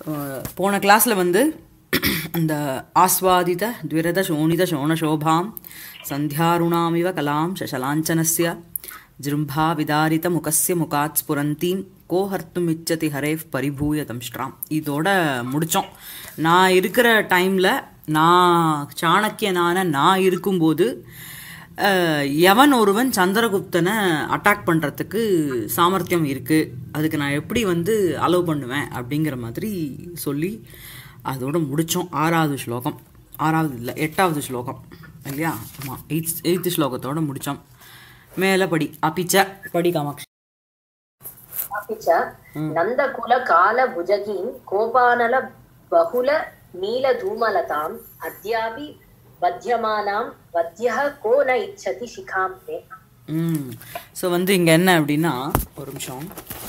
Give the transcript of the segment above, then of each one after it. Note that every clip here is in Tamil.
அஹ், போன கிளாஸில் வந்து அந்த ஆஸ்வாதித த்விரத சோணித சோணசோபாம் சந்தியாருணாமிவ கலாம் சசலாஞ்சனஸ்ய ஜிரும்பா விதாரித முகஸ்ய முகாத் ஸ்புரந்தீம் கோஹர்த்தும் இச்சதி ஹரேஃப் பரிபூய தம்ஷ்டாம் இதோட முடித்தோம் நான் இருக்கிற டைமில் நான் சாணக்கியனான நான் இருக்கும்போது அஹ், எவன் ஒருவன் சந்திரகுப்தனை அட்டாக் பண்ணுறதுக்கு சாமர்த்தியம் இருக்குது அதுக்கு நான் எப்படி வந்து அலோவ் பண்ணுவேன் அப்படிங்கிற மாதிரி சொல்லி அதோட முடித்தோம் ஆறாவது ஸ்லோகம் ஆறாவது இல்லை எட்டாவது ஸ்லோகம் இல்லையா ஆமாம் எயித் எயித்து ஸ்லோகத்தோட முடித்தோம் மேலே படி அப்பிச்ச படி காமாட்சி अपि च नन्दकुलकालभुजगीं कोपानल बहुल नीलधूमलताम् अद्यापि वध्यमानां वध्यः को न इच्छति शिखां ते ம் ஸோ வந்து இங்கே என்ன அப்படின்னா ஒரு நிமிஷம்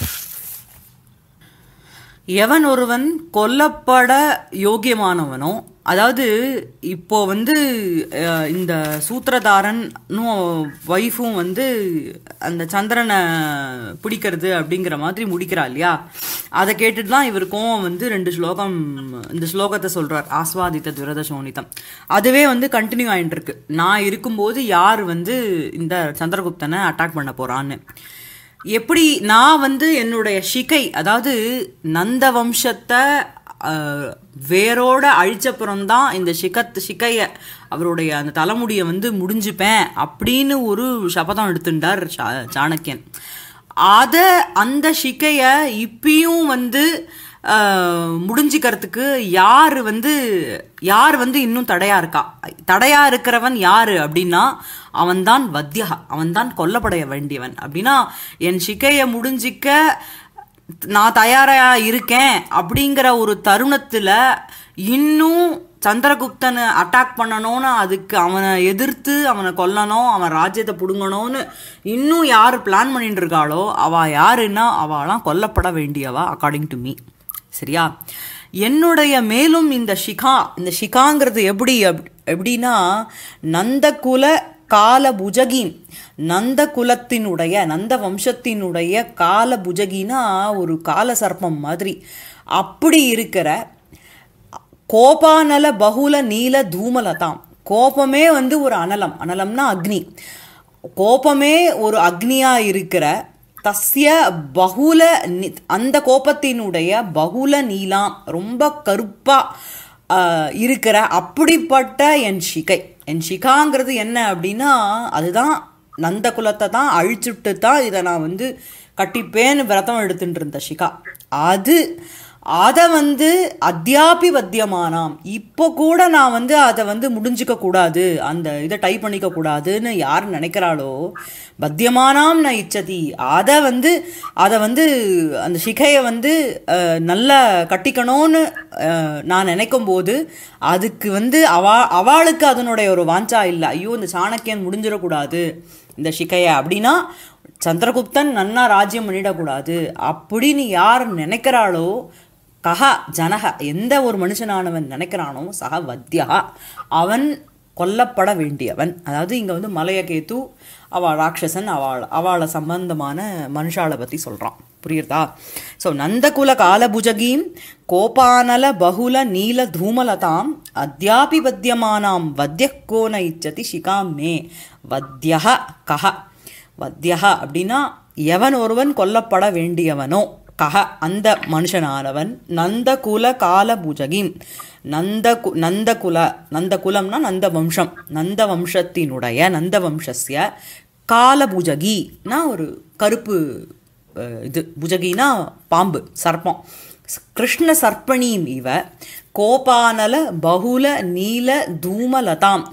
எவன் ஒருவன் கொல்லப்பட யோகியமானவனோ அதாவது இப்போ வந்து அஹ், இந்த சூத்திரதாரனும் ஒய்ஃபும் வந்து அந்த சந்திரனை பிடிக்கிறது அப்படிங்கிற மாதிரி முடிக்கிறா இல்லையா அதை கேட்டுட்டு தான் இவருக்கும் வந்து ரெண்டு ஸ்லோகம் இந்த ஸ்லோகத்தை சொல்றார் ஆஸ்வாதித்த துரத சோனிதம் அதுவே வந்து கண்டினியூ ஆயிட்டு இருக்கு நான் இருக்கும்போது யார் வந்து இந்த சந்திரகுப்தனை அட்டாக் பண்ண போறான்னு எப்படி நான் வந்து என்னுடைய ஷிகை அதாவது நந்த வம்சத்தை அஹ், வேரோட அழிச்சப்புறம்தான் இந்த ஷிகத் ஷிகைய அவருடைய அந்த தலைமுடியை வந்து முடிஞ்சுப்பேன் அப்படின்னு ஒரு சபதம் எடுத்துட்டார் சா- சாணக்கியன் அத அந்த ஷிகைய இப்பயும் வந்து அஹ், முடிஞ்சுக்கிறதுக்கு யார் வந்து யார் வந்து இன்னும் தடையா இருக்கா தடையா இருக்கிறவன் யாரு அப்படின்னா அவன்தான் வத்தியா அவன்தான் கொல்லப்பட வேண்டியவன் அப்படின்னா என் ஷிகைய முடிஞ்சிக்க நான் தயாரா இருக்கேன் அப்படிங்கிற ஒரு தருணத்துல இன்னும் சந்திரகுப்தனை அட்டாக் பண்ணணும்னு அதுக்கு அவனை எதிர்த்து அவனை கொல்லணும் அவன் ராஜ்யத்தை பிடுங்கணும்னு இன்னும் யார் பிளான் பண்ணிட்டு இருக்காளோ அவ யாருன்னா அவளாம் கொல்லப்பட வேண்டியவா அக்கார்டிங் டு மீ சரியா என்னுடைய மேலும் இந்த ஷிகா இந்த ஷிகாங்கிறது எப்படி அப்- எப்படின்னா நந்தகுல கால புஜகீன் நந்த குலத்தினுடைய நந்த வம்சத்தினுடைய கால புஜகினா ஒரு கால சர்ப்பம் மாதிரி அப்படி இருக்கிற கோபானல பகுல நீல தூமலதாம் கோபமே வந்து ஒரு அனலம் அனலம்னா அக்னி கோபமே ஒரு அக்னியா இருக்கிற தஸ்ய பகுல நி- அந்த கோபத்தினுடைய பகுல நீலாம் ரொம்ப கருப்பா ஆஹ், இருக்கிற அப்படிப்பட்ட என் ஷிகை என் ஷிகாங்கிறது என்ன அப்படின்னா அதுதான் நந்த குலத்தை தான் அழிச்சுட்டு தான் இதை நான் வந்து கட்டிப்பேன்னு விரதம் எடுத்துட்டு இருந்த ஷிகா அது அதை வந்து அத்தியாபி வத்தியமானாம் இப்போ கூட நான் வந்து அதை வந்து முடிஞ்சுக்க கூடாது அந்த இதை டைப் பண்ணிக்க கூடாதுன்னு யார் நினைக்கிறாளோ பத்தியமானாம் நான் இச்சதி அதை வந்து அதை வந்து அந்த சிகையை வந்து அஹ், நல்லா கட்டிக்கணும்னு அஹ், நான் நினைக்கும் போது அதுக்கு வந்து அவா அவளுக்கு அதனுடைய ஒரு வாஞ்சா இல்லை ஐயோ இந்த சாணக்கியன் முடிஞ்சிடக்கூடாது இந்த சிகையை அப்படின்னா சந்திரகுப்தன் நன்னா ராஜ்யம் பண்ணிடக்கூடாது அப்படின்னு யார் நினைக்கிறாளோ கஹ ஜனக எந்த ஒரு மனுஷனானவன் நினைக்கிறானோ சக வத்தியா அவன் கொல்லப்பட வேண்டியவன் அதாவது இங்கே வந்து மலையகேத்து அவள் ராட்சசன் அவள் அவளை சம்பந்தமான மனுஷாளை பற்றி சொல்கிறான் புரியுறதா ஸோ நந்தகுல காலபுஜகீம் கோபானல பகுல நீல தூமலதாம் அத்தியாபி வத்தியமானாம் வத்திய கோன இச்சதி சிகாம் மே வத்தியக கஹ வத்தியா அப்படின்னா எவன் ஒருவன் கொல்லப்பட வேண்டியவனோ கஹ அந்த மனுஷனானவன் நந்தகுல கால பூஜகிம் நந்த கு- நந்தகுல நந்தகுலம்னா நந்த வம்சம் நந்த வம்சத்தினுடைய நந்த வம்சஸ்ய கால பூஜகினா ஒரு கருப்பு அஹ், இது புஜகினா பாம்பு சர்ப்பம் கிருஷ்ண சர்ப்பணீம் இவ கோபானல பகுல நீல தூமலதாம்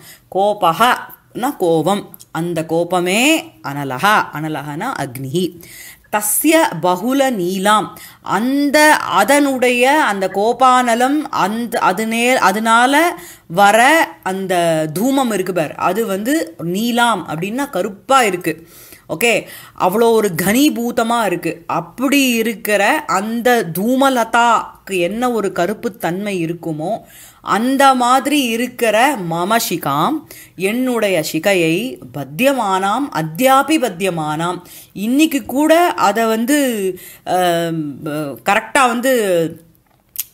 கோபகனா கோபம் அந்த கோபமே அனலகா அனலகனா அக்னி தஸ்ய பகுல நீலாம் அந்த அதனுடைய அந்த கோபானலம் அந்த அது நே அதனால வர அந்த தூமம் இருக்கு பார் அது வந்து நீலாம் அப்படின்னா கருப்பா இருக்கு ஓகே அவ்வளோ ஒரு கனீபூதமாக இருக்குது அப்படி இருக்கிற அந்த தூமலதாக்கு என்ன ஒரு கருப்பு தன்மை இருக்குமோ அந்த மாதிரி இருக்கிற மம சிகாம் என்னுடைய சிகையை பத்தியமானாம் அத்தியாபி பத்தியமானாம் இன்னைக்கு கூட அதை வந்து கரெக்டாக வந்து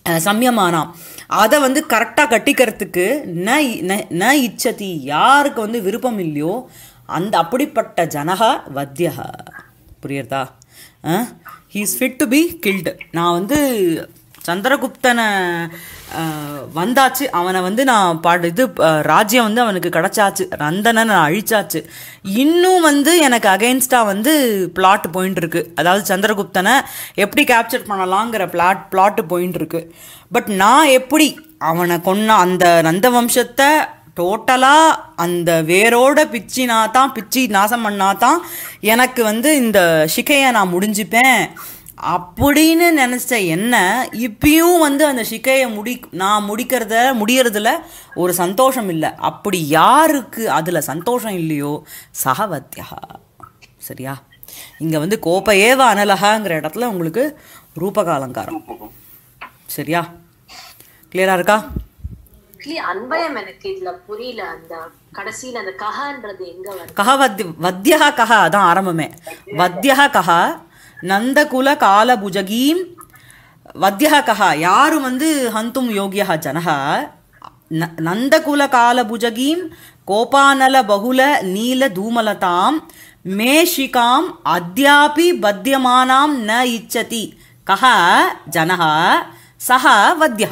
அஹ், சம்யமானாம் அதை வந்து கரெக்டாக கட்டிக்கிறதுக்கு ந இ- ந- ந இச்சதி யாருக்கு வந்து விருப்பம் இல்லையோ அந்த அப்படிப்பட்ட ஜனகா வத்தியகா புரியுறதா he's fit to be killed நான் வந்து சந்திரகுப்தனை அஹ், வந்தாச்சு அவனை வந்து நான் பாடு இது அஹ், ராஜ்யம் வந்து அவனுக்கு கிடச்சாச்சு ரந்தனை நான் அழிச்சாச்சு இன்னும் வந்து எனக்கு அகைன்ஸ்டாக வந்து பிளாட் போயின்னு இருக்கு அதாவது சந்திரகுப்தனை எப்படி கேப்சர் பண்ணலாங்கிற பிளாட் பிளாட் போயின்னு இருக்கு பட் நான் எப்படி அவனை கொன்ன அந்த நந்த வம்சத்தை டோட்டலாக அந்த வேரோட பிச்சினா தான் பிச்சி நாசம் பண்ணா தான் எனக்கு வந்து இந்த சிக்கையை நான் முடிஞ்சுப்பேன் அப்படின்னு நினச்ச என்ன இப்பயும் வந்து அந்த சிக்கையை முடி நான் முடிக்கிறத முடியறதுல ஒரு சந்தோஷம் இல்லை அப்படி யாருக்கு அதில் சந்தோஷம் இல்லையோ சகவத்யா சரியா இங்கே வந்து கோப்ப ஏவ அனலகாங்கிற இடத்துல உங்களுக்கு ரூபகாலங்காரம் சரியா கிளியரா இருக்கா Actually, அன்வயம் எனக்கு இதுல புரியல அந்த கடைசியில அந்த கஹன்றது எங்க வருது கஹ வத்ய வத்யः கஹ அதான் ஆரம்பமே வத்யः கஹ நந்தகுல காலபுஜகீம் வத்யः கஹ யாரு வந்து ஹந்தும் யோகியः ஜனः ந- நந்தகுல காலபுஜகீம் கோபானல பகுல நீல தூமலதாம் மேஷிகாம் அத்யாபி பத்தியமானாம் ந இச்சதி கஹ ஜனः சஹ வத்யः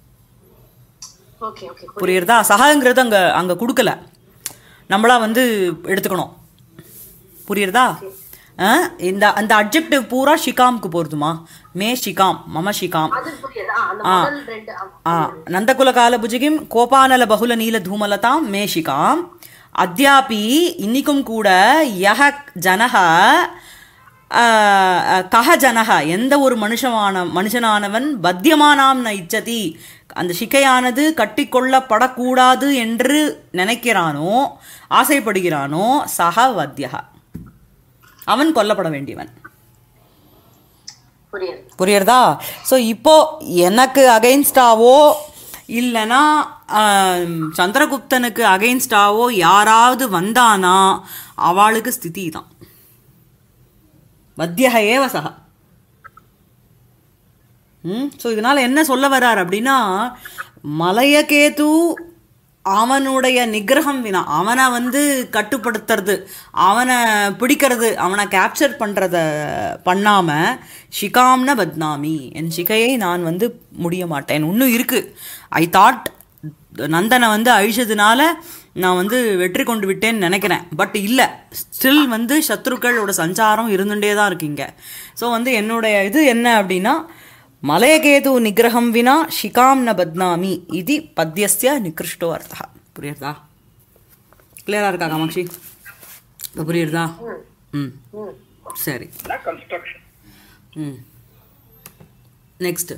ஓகே ஓகே புரியுறதா சகாங்கிறது அங்கே அங்கே கொடுக்கல நம்மளா வந்து எடுத்துக்கணும் புரியுறதா ஆ? இந்த அந்த அப்ஜெக்டிவ் பூரா ஷிகாம்க்கு போகிறதுமா மே ஷிகாம் மம ஷிகாம் அது புரியுது ஆ, அந்த முதல் ரெண்டு ஆமா. ஆ நந்தகுல காலபுஜகிம் கோபானல பகுல நீல தூமலதாம் மேஷிகாம் அத்யாபி இன்னிக்கும் கூட யஹ ஜனக ஆ, கஹ ஜனக எந்த ஒரு மனுஷமான மனுஷனானவன் பத்தியமானாம் ந இச்சதி அந்த சிக்கையானது கட்டிக்கொள்ளப்படக்கூடாது என்று நினைக்கிறானோ ஆசைப்படுகிறானோ சக வத்தியக அவன் கொல்லப்பட வேண்டியவன் புரியுது புரியுறதா ஸோ இப்போ எனக்கு அகைன்ஸ்டாவோ இல்லைன்னா ஆம், சந்திரகுப்தனுக்கு அகைன்ஸ்டாவோ யாராவது வந்தானா அவளுக்கு ஸ்திதி தான் வத்தியக ஏவ சக ம் ஸோ இதனால் என்ன சொல்ல வர்றார் அப்படின்னா மலையகேது அவனுடைய நிகிரகம் வினா அவனை வந்து கட்டுப்படுத்துறது அவனை பிடிக்கிறது அவனை கேப்சர் பண்ணுறத பண்ணாமல் ஷிகாம்ன பத்னாமி என் சிகையை நான் வந்து முடிய மாட்டேன் இன்னும் இருக்குது ஐ தாட் நந்தனை வந்து அழிச்சதுனால நான் வந்து வெற்றி கொண்டு விட்டேன்னு நினைக்கிறேன் பட் இல்லை ஸ்டில் வந்து சத்ருக்களோட சஞ்சாரம் இருந்துகிட்டே தான் இருக்கீங்க ஸோ வந்து என்னுடைய இது என்ன அப்படின்னா மலயகேது நிகிரகம் வினா ஷிகாம் ந பத்னாமி இது பத்யஸ்ய நிகிருஷ்டோ அர்த்தா புரியுறதா கிளியரா இருக்கா காமாட்சி இப்போ புரியுறதா ம் ம். சரி construction. ம் நெக்ஸ்ட்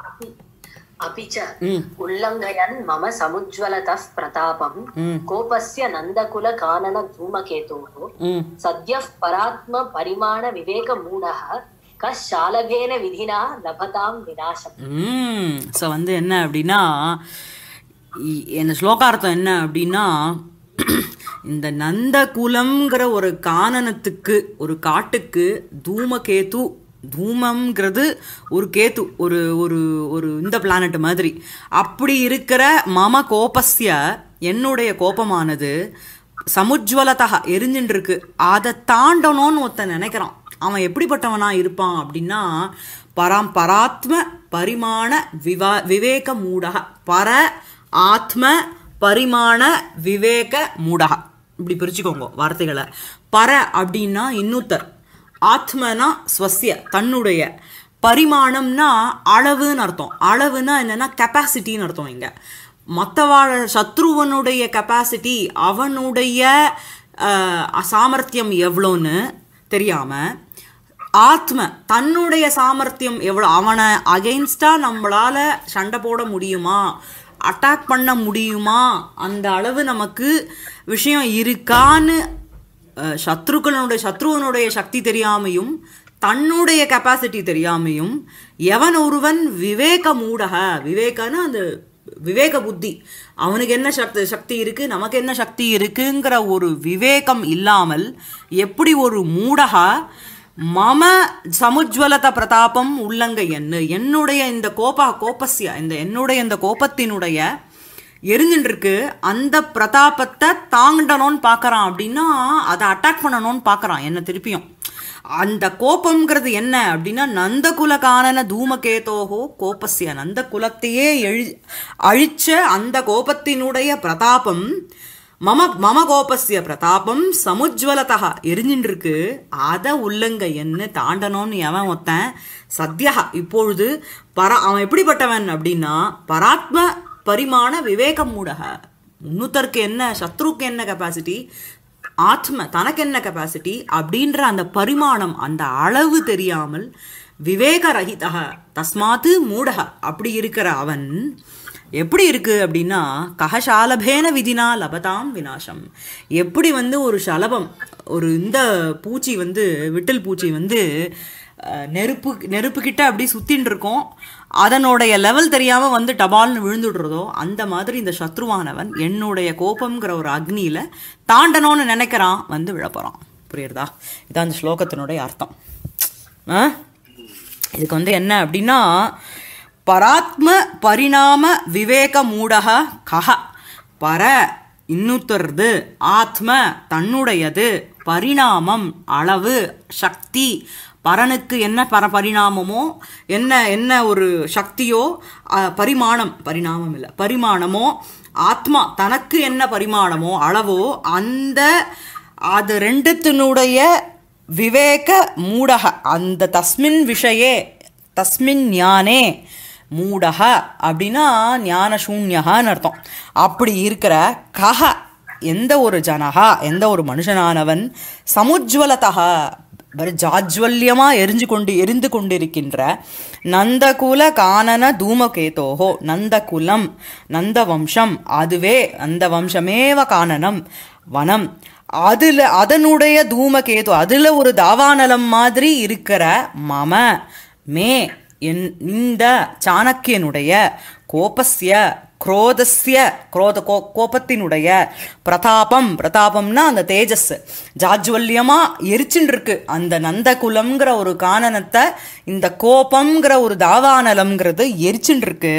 अपि च ம் उल्लङ्घयन् मम समुज्ज्वलतः प्रतापम् ம் कोपस्य नन्दकुलकानन धूमकेतोः ம் सद्यः परात्मपरिमाणविवेकमूढः कः शालगेन विधिना लभतां विनाशम् ம் ஸோ வந்து என்ன அப்படின்னா இ- இந்த ஸ்லோகார்த்தம் என்ன அப்படின்னா இந்த நந்தகுலம்ங்கிற ஒரு கானனத்துக்கு ஒரு காட்டுக்கு தூமகேது தூமம்ங்கிறது ஒரு கேத்து ஒரு ஒரு ஒரு இந்த பிளானட் மாதிரி அப்படி இருக்கிற மம கோபஸ்ய என்னுடைய கோபமானது சமுஜ்வலதா எரிஞ்சுட்டு இருக்கு அதை தாண்டணும்னு ஒருத்தன் நினைக்கிறான் அவன் எப்படிப்பட்டவனா இருப்பான் அப்படின்னா பராம் பராத்ம பரிமாண விவா விவேக மூடக பர ஆத்ம பரிமாண விவேக மூடக இப்படி பிரிச்சுக்கோங்க வார்த்தைகளை பர அப்படின்னா இன்னொருத்தர் ஆத்மனா ஸ்வசிய தன்னுடைய பரிமாணம்னா அளவுன்னு அர்த்தம் அளவுனா என்னன்னா கெப்பாசிட்டின்னு அர்த்தம் இங்க மற்றவாழ சத்ருவனுடைய கெப்பாசிட்டி அவனுடைய அஹ், சாமர்த்தியம் எவ்வளோன்னு தெரியாம ஆத்ம தன்னுடைய சாமர்த்தியம் எவ்வளோ அவனை அகெயின்ஸ்டாக நம்மளால சண்டை போட முடியுமா அட்டாக் பண்ண முடியுமா அந்த அளவு நமக்கு விஷயம் இருக்கான்னு அஹ், சத்ருக்களுடைய சத்ருவனுடைய சக்தி தெரியாமையும் தன்னுடைய கெப்பாசிட்டி தெரியாமையும் எவன் ஒருவன் விவேக மூடக விவேகன்னா அந்த விவேக புத்தி அவனுக்கு என்ன சக்தி சக்தி இருக்கு நமக்கு என்ன சக்தி இருக்குங்கிற ஒரு விவேகம் இல்லாமல் எப்படி ஒரு மூடகா மம சமுஜ்வலத பிரதாபம் உள்ளங்க என்ன என்னுடைய இந்த கோபா கோபஸ்ய இந்த என்னுடைய இந்த கோபத்தினுடைய எரிஞ்சுட்டு இருக்கு அந்த பிரதாபத்தை தாண்டணும்னு பார்க்கறான் அப்படின்னா அதை அட்டாக் பண்ணணும்னு பார்க்கறான் என்ன திருப்பியும் அந்த கோபம்ங்கிறது என்ன அப்படின்னா நந்தகுல காணன தூமகேதோகோ கோபஸ்ய நந்த குலத்தையே எழு அழிச்ச அந்த கோபத்தினுடைய பிரதாபம் மம மம கோபஸ்ய பிரதாபம் சமுஜ்வலதா எரிஞ்சின்னு இருக்கு அதை உள்ளங்க என்ன தாண்டணும்னு எவன் ஒருத்தன் சத்யா இப்பொழுது பர அவன் எப்படிப்பட்டவன் அப்படின்னா பராத்ம பரிமாண விவேகம் மூடக முன்னூத்தருக்கு என்ன சத்ருக்கு என்ன கெப்பாசிட்டி ஆத்ம தனக்கு என்ன கெப்பாசிட்டி அப்படின்ற அந்த பரிமாணம் அந்த அளவு தெரியாமல் விவேக ரஹிதக தஸ்மாத்து மூடக அப்படி இருக்கிற அவன் எப்படி இருக்கு அப்படின்னா கஹசாலபேன விதினா லபதாம் விநாசம் எப்படி வந்து ஒரு சலபம் ஒரு இந்த பூச்சி வந்து விட்டில் பூச்சி வந்து அஹ், நெருப்பு நெருப்பு கிட்ட அப்படி சுத்தின்னு இருக்கும் அதனுடைய லெவல் தெரியாம வந்து டபால்னு விழுந்துடுறதோ அந்த மாதிரி இந்த சத்ருவானவன் என்னுடைய கோபம்ங்கிற ஒரு அக்னியில தாண்டணும்னு நினைக்கிறான் வந்து விழப்போறான் புரியுறதா இதான் அந்த ஸ்லோகத்தினுடைய அர்த்தம் ஆ இதுக்கு வந்து என்ன அப்படின்னா பராத்ம பரிணாம விவேக மூடக கஹ பர இன்னுத்தருது ஆத்ம தன்னுடையது பரிணாமம் அளவு சக்தி பரனுக்கு என்ன பர பரிணாமமோ என்ன என்ன ஒரு சக்தியோ அ, பரிமாணம் பரிணாமம் இல்லை பரிமாணமோ ஆத்மா தனக்கு என்ன பரிமாணமோ அளவோ அந்த அது ரெண்டுத்தினுடைய விவேக மூடக அந்த தஸ்மின் விஷயே தஸ்மின் ஞானே மூடக அப்படின்னா ஞான சூன்யகான்னு அர்த்தம் அப்படி இருக்கிற கஹ எந்த ஒரு ஜனகா எந்த ஒரு மனுஷனானவன் சமுஜ்வலதக ஜாஜ்வல்யமா எரிஞ்சு கொண்டு எரிந்து கொண்டிருக்கின்ற நந்தகுல கானன தூமகேதோஹோ நந்தகுலம் நந்த வம்சம் அதுவே அந்த வம்சமேவ கானனம் வனம் அதுல அதனுடைய தூமகேது அதுல ஒரு தாவானலம் மாதிரி இருக்கிற மம மே என் இந்த சாணக்கியனுடைய கோபஸ்ய குரோதஸ்ய குரோத கோ கோபத்தினுடைய பிரதாபம் பிரதாபம்னா அந்த தேஜஸ் ஜாஜ்வல்யமா எரிச்சுன்னு இருக்கு அந்த நந்தகுலம்ங்கிற ஒரு கானனத்தை இந்த கோபம்ங்கிற ஒரு தாவானலம்ங்கிறது எரிச்சுன்னு இருக்கு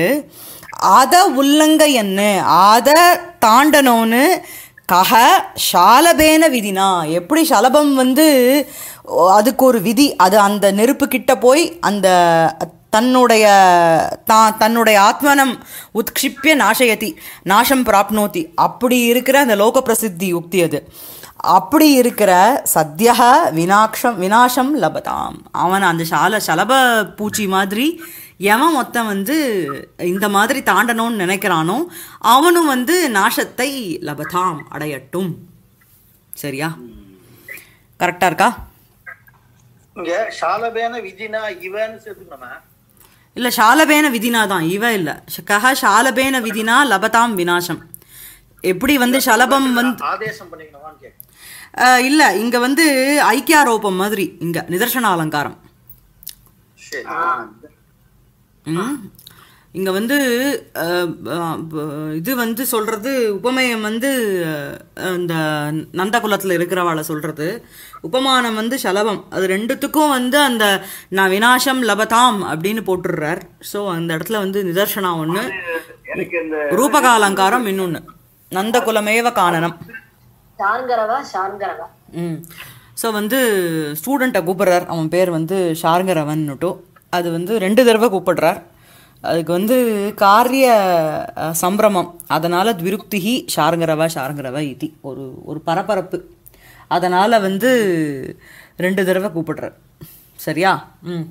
அத உள்ளங்க என்ன அத தாண்டனோன்னு கஹ ஷாலபேன விதினா எப்படி ஷலபம் வந்து ஓ, அதுக்கு ஒரு விதி அது அந்த நெருப்பு கிட்ட போய் அந்த தன்னுடைய தான் தன்னுடைய ஆத்மனம் உத்க்ஷிப்பிய நாசயதி நாசம் பிராப்னோதி அப்படி இருக்கிற அந்த லோக பிரசித்தி யுக்தி அது அப்படி இருக்கிற சத்யக வினாக்ஷம் வினாசம் லபதாம் அவன் அந்த சால சலப பூச்சி மாதிரி எவன் மொத்தம் வந்து இந்த மாதிரி தாண்டணும்னு நினைக்கிறானோ அவனும் வந்து நாசத்தை லபதாம் அடையட்டும் சரியா கரெக்டா இருக்கா இங்க ஷாலபேன விதினா இவன்னு சேர்த்துக்கணுமா இல்ல ஷாலபேன விதினா தான் இவ இல்ல கஹ ஷாலபேன விதினா லபதாம் வினாசம் எப்படி வந்து ஷலபம் வந்து ஆதேசம் பண்ணிக்கணுமான்னு கேட்க அஹ், இல்ல இங்க வந்து ஐக்கியாரோபம் மாதிரி இங்க நிதர்சன அலங்காரம் சரி ம். இங்க வந்து அஹ், அஹ், ப- இது வந்து சொல்றது உபமேயம் வந்து அஹ், இந்த நந்தகுலத்துல இருக்கிறவாளை சொல்றது உபமானம் வந்து சலபம் அது ரெண்டுத்துக்கும் வந்து அந்த நான் வினாசம் லபதாம் அப்படின்னு போட்டுடுறார் ஸோ அந்த இடத்துல வந்து நிதர்சனா ஒண்ணு எனக்கு இந்த ரூபகாலங்காரம் இன்னொன்னு நந்தகுலமேவ காணனம் ஷாங்கரவா ஷாங்கரவா ம் ஸோ வந்து ஸ்டூடெண்ட்டை கூப்பிடுறார் அவன் பேர் வந்து ஷார்கரவன்னுட்டு அது வந்து ரெண்டு தடவை கூப்பிடுறார் அதுக்கு வந்து காரிய அஹ், சம்பிரமம் அதனால் த்விருக்திஹி ஷார்கரவ ஷார்கரவ இதி ஒரு ஒரு பரபரப்பு அதனால் வந்து ரெண்டு தடவை கூப்பிடுறார் சரியா ம்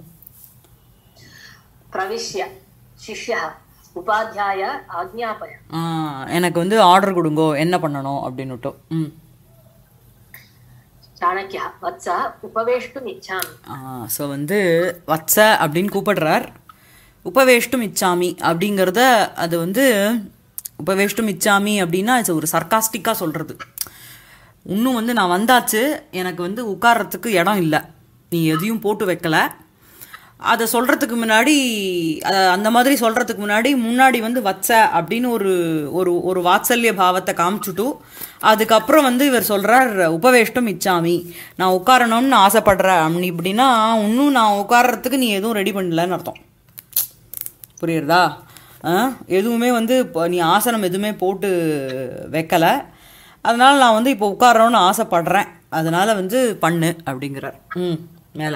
பிரவிஷ்ய சிஷ்யா உபாத்தியாய ஆக்ஞாபய ஆ, எனக்கு வந்து ஆர்டர் கொடுங்கோ என்ன பண்ணணும் அப்படின்னுட்டு ம் சாணக்கியா வத்சா உபவேஷ்டும் இச்சாமி ஸோ வந்து வத்ச அப்படின்னு கூப்பிடுறார் உபவேஷ்டும் இச்சாமி அப்படிங்கிறத அது வந்து உபவேஷ்டும் இச்சாமி அப்படின்னா இது ஒரு சர்க்காஸ்டிக்காக சொல்கிறது இன்னும் வந்து நான் வந்தாச்சு எனக்கு வந்து உட்கார்றதுக்கு இடம் இல்லை நீ எதையும் போட்டு வைக்கல அதை சொல்கிறதுக்கு முன்னாடி அத- அந்த மாதிரி சொல்கிறதுக்கு முன்னாடி முன்னாடி வந்து வத்ச அப்படின்னு ஒரு ஒரு ஒரு வாத்சல்ய பாவத்தை காமிச்சுட்டு அதுக்கப்புறம் வந்து இவர் சொல்கிறார் உபவேஷ்டம் இச்சாமி நான் உட்காரணும்னு ஆசைப்படுறேன் அப்படி இப்படின்னா இன்னும் நான் உட்கார்றதுக்கு நீ எதுவும் ரெடி பண்ணலன்னு அர்த்தம் புரியுறதா ஆ? எதுவுமே வந்து இப்போ நீ ஆசனம் எதுவுமே போட்டு வைக்கலை அதனால் நான் வந்து இப்போ உட்காரணும்னு ஆசைப்படுறேன் அதனால் வந்து பண்ணு அப்படிங்கிறார் ம் மேலே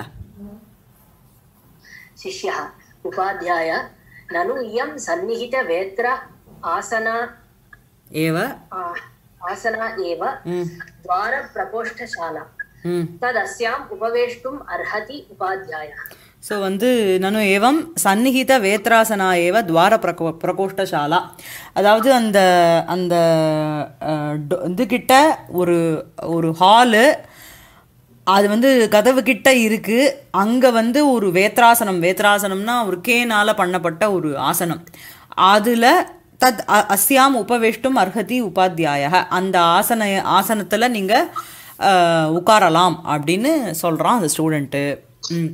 शिष्यः उपाध्याय ननु इयं सन्निहितवेत्र आसना ஏவ आ, आसना एव ம் द्वारप्रकोष्ठशाला ம் तदस्याम् उपवेष्टुम् अर्हति उपाध्यायः ஸோ வந்து நனு ஏவம் சந்நிகித வேத்ராசனா ஏவ துவார பிரகோ பிரகோஷ்டசாலா அதாவது அந்த அந்த அஹ், டொ- இதுகிட்ட ஒரு ஒரு ஹாலு அது வந்து கதவு கிட்ட இருக்கு அங்கே வந்து ஒரு வேத்ராசனம் வேத்ராசனம்னா ஒரு கேனால பண்ணப்பட்ட ஒரு ஆசனம் அதில் தத் அ- அஸ்யாம் உபவேஷ்டும் அர்ஹதி உபாத்தியாய அந்த ஆசன ஆசனத்தில் நீங்கள் உட்காரலாம் அப்படின்னு சொல்கிறான் அந்த ஸ்டூடெண்ட்டு ம்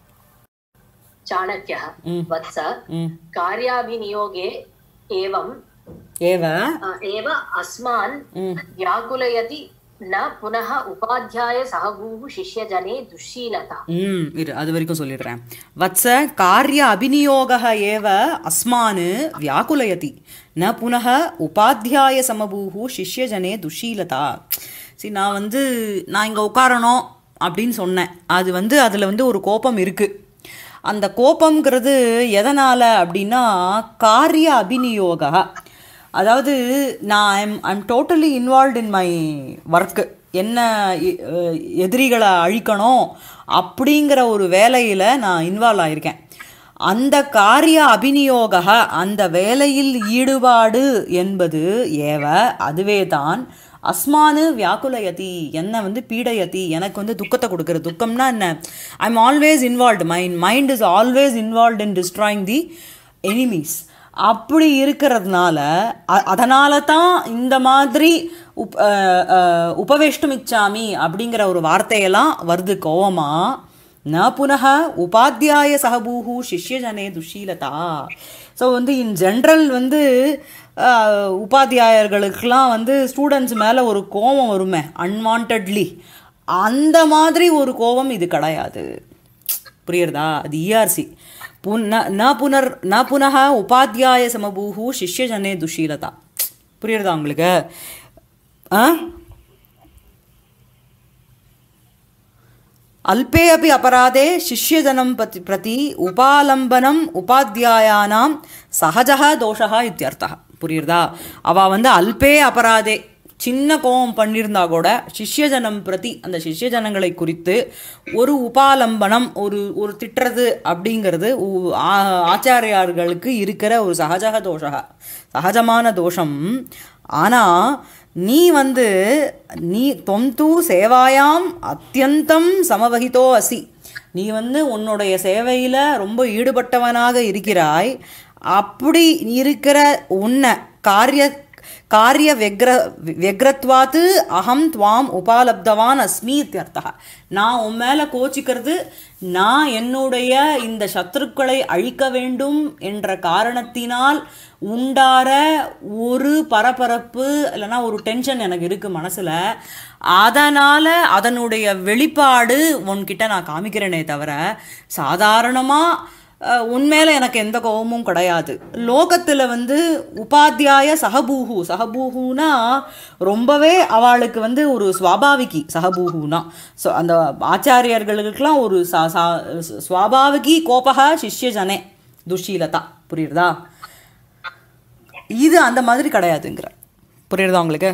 चाणक्यः वत्स ம் कार्याभिनियोगे एवं ஏவ अ, एव अस्मान् व्याकुलयति न पुनः उपाध्याय सहभूः शिष्यजने दुश्शीलता ம் இரு அது வரைக்கும் சொல்லிடுறேன் வத்ச காரிய அபிநியோக ஏவ அஸ்மான் வியாக்குலயதி ந புனः உபாத்தியாய சமபூஹு சிஷ்யஜனே துஷீலதா சரி நான் வந்து நான் இங்கே உட்காரணும் அப்படின்னு சொன்னேன் அது வந்து அதில் வந்து ஒரு கோபம் இருக்குது அந்த கோபம்ங்கிறது எதனால் அப்படின்னா காரிய அபிநியோக அதாவது நான் I'm I'm totally involve in my work என்ன எ- அஹ் எதிரிகளை அழிக்கணும் அப்படிங்கிற ஒரு வேலையில் நான் இன்வால்வ் ஆயிருக்கேன் அந்த காரிய அபிநியோக அந்த வேலையில் ஈடுபாடு என்பது ஏவ அதுவே தான் அஸ்மானு வியாக்குலயதி என்ன வந்து பீடயதி எனக்கு வந்து துக்கத்தை கொடுக்குற துக்கம்னா என்ன I am always involved my mind is always involve in destroying the enemies அப்படி இருக்கிறதுனால அ- அதனால தான் இந்த மாதிரி உப் அஹ், அஹ், உபவேஷ்டும் இச்சாமி அப்படிங்கிற ஒரு வார்த்தையெல்லாம் வருது கோவமா ந புனக உபாத்தியாய சகபூஹு சிஷ்யஜனே துஷீலதா ஸோ வந்து இன் ஜென்ரல் வந்து அஹ், உபாத்தியாயர்களுக்கெல்லாம் வந்து ஸ்டூடெண்ட்ஸ் மேலே ஒரு கோபம் வருமே அன்வான்ட்லி அந்த மாதிரி ஒரு கோபம் இது கிடையாது புரியுறதா அது இஆர்சி புன் ந ந புனர் ந புனக உபாத்தியாய சமபூஹு சிஷ்யஜனே துஷீலதா புரியுறதா உங்களுக்கு ஆ அல்பே அப்படி அபராதே சிஷ்யஜனம் பத்தி பிரதி உபாலம்பனம் உபாத்தியாயானாம் சகஜா தோஷா இத்தியர்த்தா புரியுறதா அவ வந்து அல்பே அபராதே சின்ன கோபம் பண்ணியிருந்தா கூட சிஷ்யஜனம் பிரதி அந்த சிஷ்யஜனங்களை குறித்து ஒரு உபாலம்பனம் ஒரு ஒரு திட்டுறது அப்படிங்கிறது உ- ஆ- ஆச்சாரியார்களுக்கு இருக்கிற ஒரு சகஜக தோஷக சகஜமான தோஷம் ஆனால் நீ வந்து நீ தொந்து சேவாயாம் அத்தியந்தம் சமவகிதோ அசி நீ வந்து உன்னுடைய சேவையில் ரொம்ப ஈடுபட்டவனாக இருக்கிறாய் அப்படி இருக்கிற உன்னை காரிய காரிய வெக்ர வெக்ரத்வாத்து அகம் துவாம் உபாலப்தவான் அஸ்மி இத்தியர்த்தா நான் உன் மேலே கோச்சிக்கிறது நான் என்னுடைய இந்த சத்துருக்களை அழிக்க வேண்டும் என்ற காரணத்தினால் உண்டார ஒரு பரபரப்பு இல்லைன்னா ஒரு டென்ஷன் எனக்கு இருக்கு மனசுல அதனால அதனுடைய வெளிப்பாடு உன்கிட்ட நான் காமிக்கிறேனே தவிர சாதாரணமா அஹ், உன் மேல எனக்கு எந்த கோபமும் கிடையாது லோகத்துல வந்து உபாத்தியாய சகபூஹு சகபூஹுனா ரொம்பவே அவளுக்கு வந்து ஒரு ஸ்வாபாவிகி சகபூஹுனா ஸோ அந்த ஆச்சாரியர்களுக்கெல்லாம் ஒரு சா- சா- ஸ்வாபாவிகி கோபக சிஷ்யஜனே துஷீலதா புரியுறதா இது அந்த மாதிரி கிடையாதுங்கிற புரியுறதா உங்களுக்கு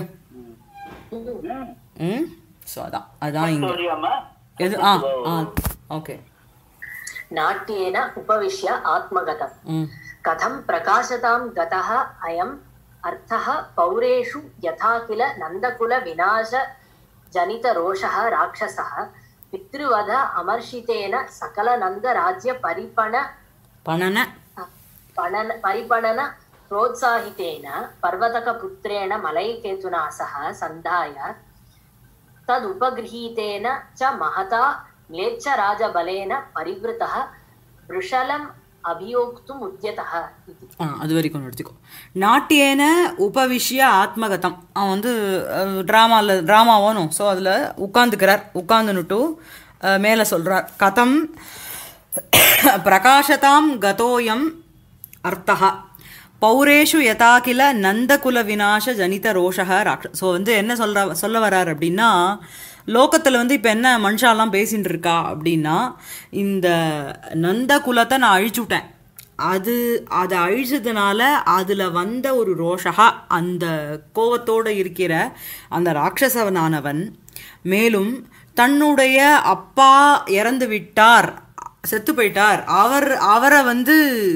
ம் ஸோ அதான் அதான் இங்க சொல்லியாமா எது ஆ ஆ ஓகே नाट्येन उपविश्य आत्मगतम् ம் कथं प्रकाशतां गतः अयम् अर्थः पौरेषु यथा किल नन्दकुलविनाशजनितरोषः राक्षसः पितृवध अमर्षितेन सकलनन्दराज्यपरिपण பணன पणन परिपणन प्रोत्साहितेन पर्वतकपुत्रेण मलैकेतुना सह सन्धाय तदुपगृहीतेन च महता म्लेच्छराजबलेन परिवृतः वृषलम् अभियोक्तुम् उद्यतः इति ஆ அது வரைக்கும் எடுத்துக்கோ நாட்டியேன உபவிஷ்ய ஆத்மகதம் அவன் வந்து ட்ராமாவில் ட்ராமாவோனும் ஸோ அதில் உட்காந்துக்கிறார் உட்காந்துன்னுட்டு மேலே சொல்கிறார் கதம் பிரகாசதாம் கதோயம் அர்த்தா பௌரேஷு யதா கில நந்தகுல விநாச ஜனித ரோஷக ராக்ஷ ஸோ வந்து என்ன சொல்ற சொல்ல வர்றார் அப்படின்னா லோகத்தில் வந்து இப்போ என்ன மனுஷாலாம் பேசின்னு இருக்கா அப்படின்னா இந்த நந்த குலத்தை நான் அழிச்சுட்டேன் அது அதை அழிச்சதுனால அதில் வந்த ஒரு ரோஷகா அந்த கோவத்தோடு இருக்கிற அந்த ராட்சசவனானவன் மேலும் தன்னுடைய அப்பா இறந்து விட்டார் செத்து போயிட்டார் அவர் அவரை வந்து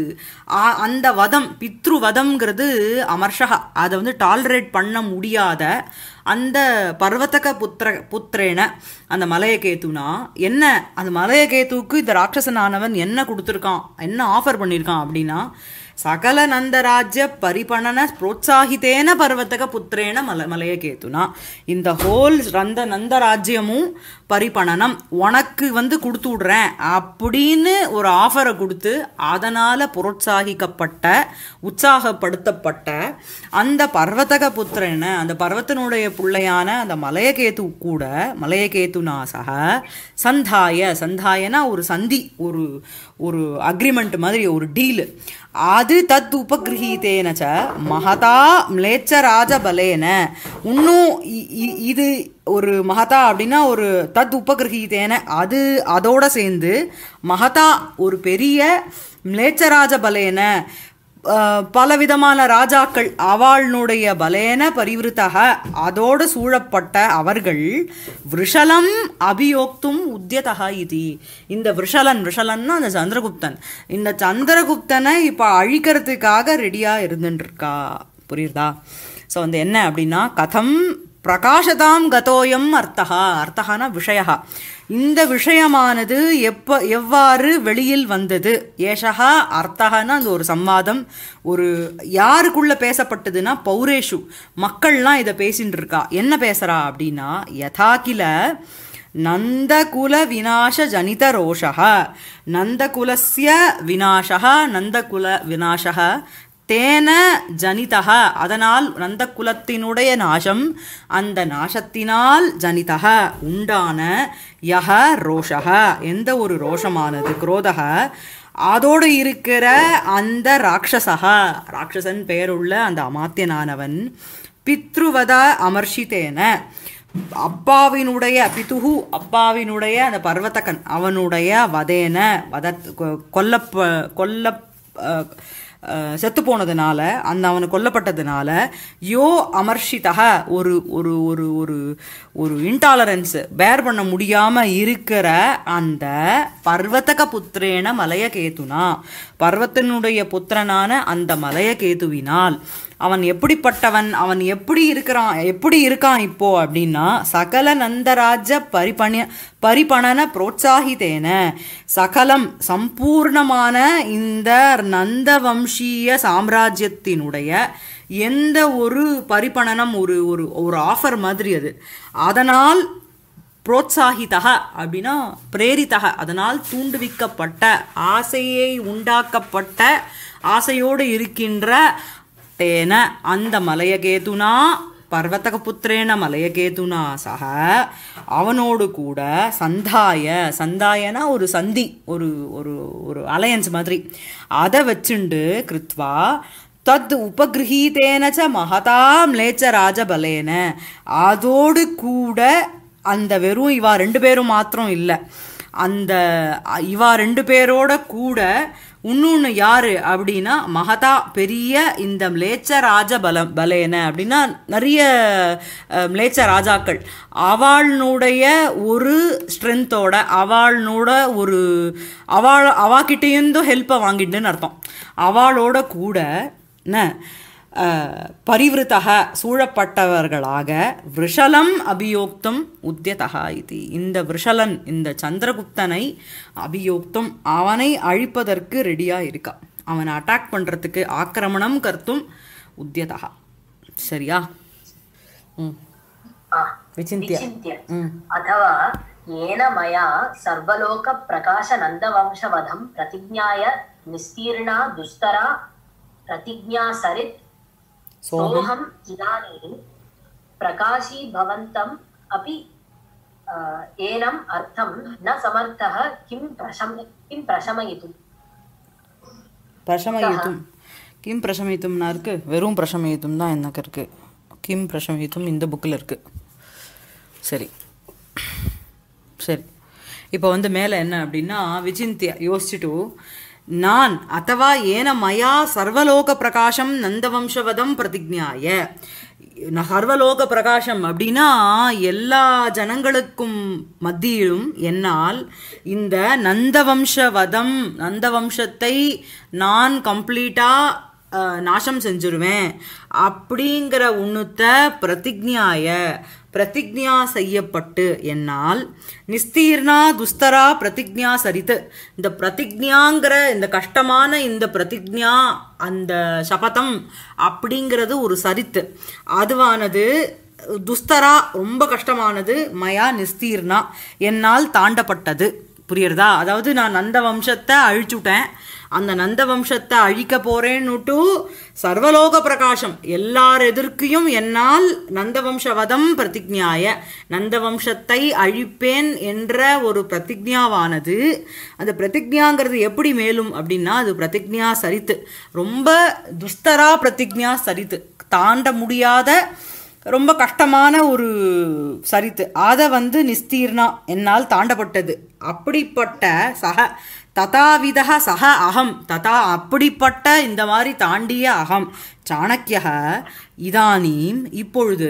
ஆ- அந்த வதம் பித்ரு வதம்ங்கிறது அமர்ஷகா அதை வந்து டாலரேட் பண்ண முடியாத அந்த பர்வதக புத்திர புத்திரேன அந்த மலையகேத்துனா என்ன அந்த மலையகேத்துவுக்கு இந்த ராட்சசனானவன் என்ன கொடுத்துருக்கான் என்ன ஆஃபர் பண்ணியிருக்கான் அப்படின்னா சகல நந்தராஜ்ய பரிபணன புரோத்சாகித்தேன பர்வத்தக புத்திரேன மல மலையகேத்துனா இந்த ஹோல் ரந்த நந்தராஜ்யமும் பரிபணனம் உனக்கு வந்து கொடுத்து விடுறேன் அப்படின்னு ஒரு ஆஃபரை கொடுத்து அதனால் புரோத்சாகிக்கப்பட்ட உற்சாகப்படுத்தப்பட்ட அந்த பர்வதக புத்திரன அந்த பர்வத்தனுடைய பிள்ளையான அந்த மலையகேத்து கூட மலையகேத்துனா சக சந்தாய சந்தாயனா ஒரு சந்தி ஒரு ஒரு அக்ரிமெண்ட் மாதிரி ஒரு டீலு அது தத் உபகிரகீத்தேன ச மகதா மிளேச்ச ராஜபலேன இன்னும் இ- இ- இது ஒரு மகதா அப்படின்னா ஒரு தத் உபகிரகீத்தேன அது அதோட சேர்ந்து மகதா ஒரு பெரிய மிளேச்சராஜ பலேன அஹ், பலவிதமான ராஜாக்கள் அவளுடைய பலேன பரிவிருத்தக அதோடு சூழப்பட்ட அவர்கள் விஷலம் அபியோக்தும் உத்தியதக இது இந்த விஷலன் விஷலன்னா அந்த சந்திரகுப்தன் இந்த சந்திரகுப்தனை இப்போ அழிக்கிறதுக்காக ரெடியாக இருந்துட்டுருக்கா புரியுறதா ஸோ வந்து என்ன அப்படின்னா கதம் பிரகாசதாம் கதோயம் அர்த்தகா அர்த்தகான விஷயா இந்த விஷயமானது எப்ப எவ்வாறு வெளியில் வந்தது ஏஷகா அர்த்தகன்னா அந்த ஒரு சம்வாதம் ஒரு யாருக்குள்ள பேசப்பட்டதுன்னா பௌரேஷு மக்கள்லாம் இதை பேசின்னு இருக்கா என்ன பேசுறா அப்படின்னா யதாகில நந்தகுல விநாச ஜனித ரோஷः நந்தகுலஸ்ய விநாசः நந்தகுல விநாசः தேன ஜனிதக அதனால் நந்த குலத்தினுடைய நாசம் அந்த நாசத்தினால் ஜனிதக உண்டான யக ரோஷக எந்த ஒரு ரோஷமானது குரோதக அதோடு இருக்கிற அந்த ராட்சசக ராட்சசன் பெயருள்ள அந்த அமாத்தியனானவன் பித்ருவத அமர்ஷித்தேன அப்பாவினுடைய பிதுகு அப்பாவினுடைய அந்த பர்வதகன் அவனுடைய வதேன வத கொல்லப்ப கொல்ல அஹ், அஹ், செத்து போனதுனால அந்த அவனு கொல்லப்பட்டதுனால யோ அமர்ஷிதக ஒரு ஒரு ஒரு ஒரு ஒரு இன்டாலரன்ஸ் பேர் பண்ண முடியாம இருக்கிற அந்த பர்வதக புத்திரேன மலையகேதுனா பர்வத்தினுடைய புத்திரனான அந்த மலையகேதுவினால் அவன் எப்படிப்பட்டவன் அவன் எப்படி இருக்கிறான் எப்படி இருக்கான் இப்போ அப்படின்னா சகல நந்தராஜ பரிபண பரிபணன புரோத்சாகித்தேன சகலம் சம்பூர்ணமான இந்த நந்த வம்சீய சாம்ராஜ்யத்தினுடைய எந்த ஒரு பரிபணனம் ஒரு ஒரு ஒரு ஆஃபர் மாதிரி அது அதனால் புரோத்சாகிதக அப்படின்னா பிரேரிதக அதனால் தூண்டுவிக்கப்பட்ட ஆசையை உண்டாக்கப்பட்ட ஆசையோடு இருக்கின்ற தேன அந்த மலையகேதுனா பர்வதக புத்திரேன மலையகேதுனா சக அவனோடு கூட சந்தாய சந்தாயனா ஒரு சந்தி ஒரு ஒரு ஒரு அலையன்ஸ் மாதிரி அதை வச்சுண்டு கிருத்வா தத் உபகிரகீதேன ச மகதா மிளேச்ச ராஜபலேன அதோடு கூட அந்த வெறும் இவா ரெண்டு பேரும் மாத்திரம் இல்லை அந்த அ, இவா ரெண்டு பேரோட கூட இன்னொன்று யாரு அப்படின்னா மகதா பெரிய இந்த மிளேச்ச ராஜ பலம் பலேன அப்படின்னா நிறைய அஹ், மிளேச்ச ராஜாக்கள் அவளுடைய ஒரு ஸ்ட்ரென்த்தோட அவளோட ஒரு அவள் அவாக்கிட்டேருந்தும் ஹெல்ப்பை வாங்கிட்டுன்னு அர்த்தம் அவளோட கூட என்ன அஹ், பரிவிருத்தக சூழப்பட்டவர்களாக விஷலம் அபியோக்தம் உத்தியதகா இது இந்த விஷலன் இந்த சந்திரகுப்தனை அபியோக்தம் அவனை அழிப்பதற்கு ரெடியா இருக்கா அவனை அட்டாக் பண்றதுக்கு ஆக்கிரமணம் கர்த்தும் உத்தியதகா சரியா ம் आ, விசிந்திய विचिन्त्य ம் अथवा येन मया सर्वलोकप्रकाशनन्दवंशवधं प्रतिज्ञाय निस्तीर्णा दुस्तरा प्रतिज्ञा सरित् சோகம் सोऽहम् इदानीं प्रकाशीभवन्तम् अपि अ, एनम् अर्थं न समर्थः किं प्रशम किं प्रशमयितुम् பிரசமயித்தும் கிம் பிரசமயித்தும்னா இருக்கு வெறும் பிரசமயித்தும் தான் எனக்கு இருக்கு கிம் பிரசமயித்தும் இந்த புக்கில் இருக்கு சரி சரி இப்போ வந்து மேலே என்ன அப்படின்னா விசிந்திய யோசிச்சுட்டு நான் அத்தவா ஏன மயா சர்வலோக பிரகாசம் நந்தவம்சவதம் பிரதிஜ்ஞாய ந- சர்வலோக பிரகாசம் அப்படின்னா எல்லா ஜனங்களுக்கும் மத்தியிலும் என்னால் இந்த நந்தவம்சவதம் நந்தவம்சத்தை நான் கம்ப்ளீட்டாக அஹ், நாசம் செஞ்சிருவேன் அப்படிங்கிற உண்ணுத்த பிரதிஜ்ஞாய பிரதிஜ்ஞா செய்யப்பட்டு என்னால் நிஸ்தீர்ணா துஸ்தரா பிரதிஜ்ஞா சரித்து இந்த பிரதிஜ்ஞாங்கிற இந்த கஷ்டமான இந்த பிரதிஜ்ஞா அந்த சபதம் அப்படிங்கிறது ஒரு சரித்து அதுவானது துஸ்தரா ரொம்ப கஷ்டமானது மயா நிஸ்தீர்ணா என்னால் தாண்டப்பட்டது புரியுறதா அதாவது நான் நந்த வம்சத்தை அழிச்சுட்டேன் அந்த நந்த வம்சத்தை அழிக்க போறேன்னுட்டு சர்வலோக பிரகாசம் எல்லார் எதிர்க்கையும் என்னால் நந்தவம்ச வதம் பிரதிஜ்ஞாய நந்தவம்சத்தை அழிப்பேன் என்ற ஒரு பிரதிஜ்ஞாவானது அந்த பிரதிஜ்ஞாங்கிறது எப்படி மேலும் அப்படின்னா அது பிரதிஜ்ஞா சரித்து ரொம்ப துஸ்தரா பிரதிஜ்ஞா சரித்து தாண்ட முடியாத ரொம்ப கஷ்டமான ஒரு சரித்து அதை வந்து நிஸ்தீர்ணா என்னால் தாண்டப்பட்டது அப்படிப்பட்ட சக ததாவிதக சக அகம் ததா அப்படிப்பட்ட இந்த மாதிரி தாண்டிய அகம் சாணக்கிய இதானீம் இப்பொழுது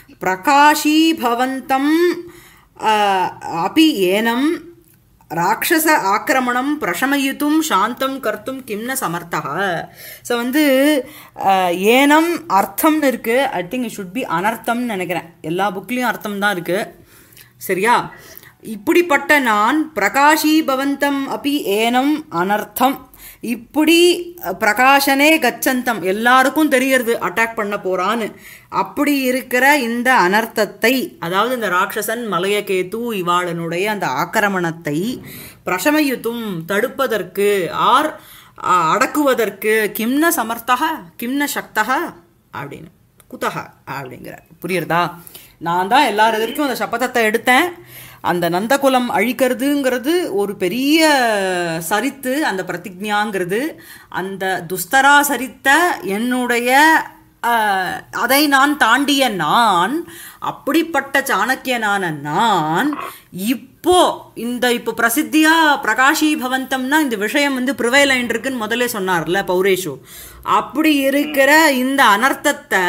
பிரகாஷீபவந்தம் அஹ், அபி ஏனம் ராட்சச ஆக்கிரமணம் பிரசமயித்தும் சாந்தம் கர்த்தும் கிம்ன சமர்த்தக ஸோ வந்து அஹ், ஏனம் அர்த்தம்னு இருக்கு I think it should be அனர்த்தம்னு நினைக்கிறேன் எல்லா புக்லேயும் அர்த்தம் தான் இருக்கு சரியா இப்படிப்பட்ட நான் பிரகாஷீபவந்தம் அப்பி ஏனம் அனர்த்தம் இப்படி அஹ், பிரகாஷனே கச்சந்தம் எல்லாருக்கும் தெரியறது அட்டாக் பண்ண போறான்னு அப்படி இருக்கிற இந்த அனர்த்தத்தை அதாவது இந்த ராட்சசன் மலையகேது இவாளனுடைய அந்த ஆக்கிரமணத்தை பிரசமயுத்தும் தடுப்பதற்கு ஆர் அஹ், அடக்குவதற்கு கிம்ன சமர்த்தக கிம்ன சக்தக அப்படின்னு குதக அப்படிங்கிறார் புரியுறதா நான் தான் எல்லார் எதிர்க்கும் அந்த சபதத்தை எடுத்தேன் அந்த நந்தகுலம் அழிக்கிறதுங்கிறது ஒரு பெரிய சரித்து அந்த பிரதிஜ்ஞாங்கிறது அந்த துஸ்தரா சரித்த என்னுடைய அஹ், அதை நான் தாண்டிய நான் அப்படிப்பட்ட சாணக்கியனான நான் இப்போ இந்த இப்போ பிரசித்தியா பிரகாஷி பவந்தம்னா இந்த விஷயம் வந்து ப்ரிவைலைன் இருக்குன்னு முதல்ல சொன்னார்ல பௌரேஷு அப்படி இருக்கிற இந்த அனர்த்தத்தை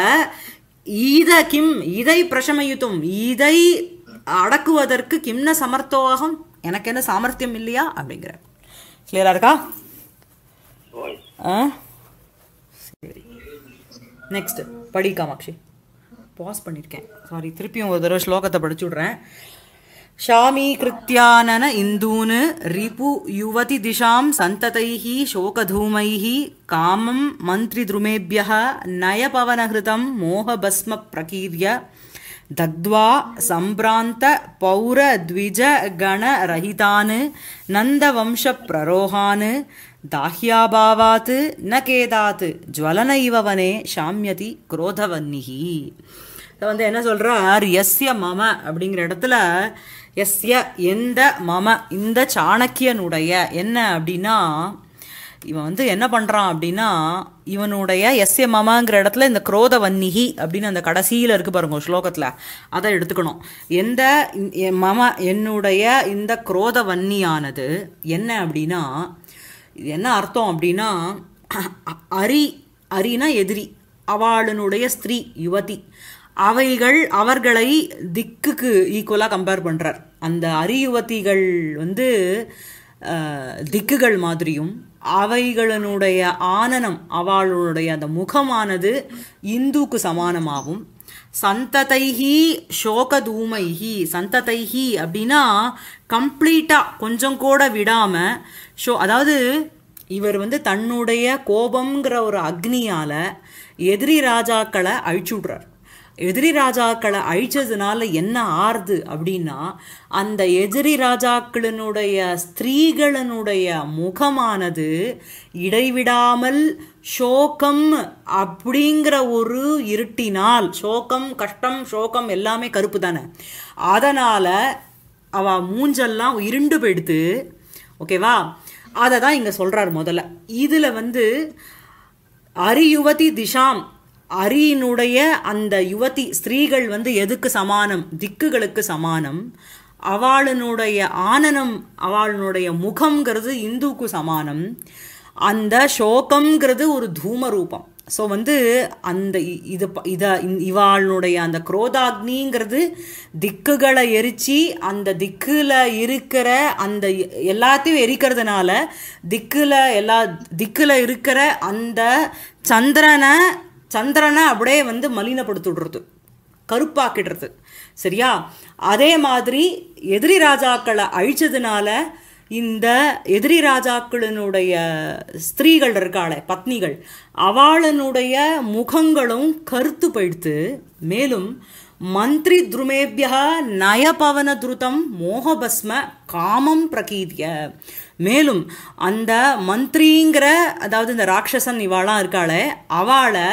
ஈத கிம் இதை பிரசமயுத்தும் இதை அடக்குவதற்கு கிம்ன சமர்த்தோகம் எனக்கு என்ன சாமர்த்தியம் இல்லையா அப்படிங்கிற கிளியரா இருக்கா ஆ சரி நெக்ஸ்ட் படி காமாட்சி பாஸ் பண்ணியிருக்கேன் சாரி திருப்பியும் ஒரு தடவை ஸ்லோகத்தை படிச்சு விட்றேன் शामीकृत्यानन इन्दून् रिपु युवति दिशां सन्ततैः शोकधूमैः कामं मन्त्रिद्रुमेभ्यः नयपवनहृतं मोहभस्मप्रकीर्य दग्ध्वा सम्भ्रान्तपौरद्विजगणरहितान् नन्दवंशप्ररोहान् दाह्याभावात् न केदात् ज्वलन इव वने शाम्यति क्रोधवह्निः இதை வந்து என்ன சொல்றார் எஸ்ய மம அப்படிங்கிற இடத்துல எஸ்ய எந்த மம இந்த சாணக்கியனுடைய என்ன அப்படின்னா இவன் வந்து என்ன பண்றான் அப்படின்னா இவனுடைய எஸ்ய மமங்கிற இடத்துல இந்த குரோத வன்னிகி அப்படின்னு அந்த கடைசியில் இருக்கு பாருங்க ஒரு ஸ்லோகத்தில் அதை எடுத்துக்கணும் எந்த இ- எ- மம என்னுடைய இந்த குரோத வன்னியானது என்ன அப்படின்னா இது என்ன அர்த்தம் அப்படின்னா அரி அரினா எதிரி அவளுடைய ஸ்திரீ யுவதி அவைகள் அவர்களை திக்குக்கு ஈக்குவலாக கம்பேர் பண்ணுறார் அந்த அரியுவதிகள் வந்து அஹ், திக்குகள் மாதிரியும் அவைகளினுடைய ஆனனம் அவளுடைய அந்த முகமானது இந்துக்கு சமானமாகும் சந்ததைஹி சோகதூமைஹி சந்ததைஹி அப்படின்னா கம்ப்ளீட்டாக கொஞ்சம் கூட விடாமல் ஷோ அதாவது இவர் வந்து தன்னுடைய கோபம்ங்கிற ஒரு அக்னியால் எதிரி ராஜாக்களை அழிச்சு விட்றார் எதிரி ராஜாக்களை அழிச்சதுனால என்ன ஆறுது அப்படின்னா அந்த எதிரி ராஜாக்களினுடைய ஸ்திரீகளினுடைய முகமானது இடைவிடாமல் சோகம் அப்படிங்கிற ஒரு இருட்டினால் சோகம் கஷ்டம் சோகம் எல்லாமே கருப்பு தானே அதனால அவ மூஞ்செல்லாம் இருண்டு போயிடுத்து ஓகேவா அதை தான் இங்க சொல்றார் முதல்ல இதுல வந்து அரியுவதி திஷாம் அரியினுடைய அந்த யுவதி ஸ்திரீகள் வந்து எதுக்கு சமானம் திக்குகளுக்கு சமானம் அவளினுடைய ஆனனம் அவளுடைய முகம்ங்கிறது இந்துக்கு சமானம் அந்த சோகம்ங்கிறது ஒரு தூம ரூபம் ஸோ வந்து அந்த இ- இது ப- இத இந்த- இவாளுடைய அந்த குரோதாக்னிங்கிறது திக்குகளை எரிச்சு அந்த திக்குல இருக்கிற அந்த எ- எல்லாத்தையும் எரிக்கிறதுனால திக்குல எல்லா திக்குல இருக்கிற அந்த சந்திரனை சந்திரனை அப்படியே வந்து மலினப்படுத்திடுறது கருப்பாக்கிடுறது சரியா அதே மாதிரி எதிரி ராஜாக்களை அழிச்சதுனால இந்த எதிரி ராஜாக்களினுடைய ஸ்திரீகள் இருக்காளே பத்னிகள் அவளினுடைய முகங்களும் கருத்து போயிடுத்து மேலும் மந்திரி துருமேபியா நயபவன துருதம் மோகபஸ்ம காமம் பிரகீதிய மேலும் அந்த மந்திரிங்கிற அதாவது இந்த ராட்சசன் இவாளாம் இருக்காளே அவளை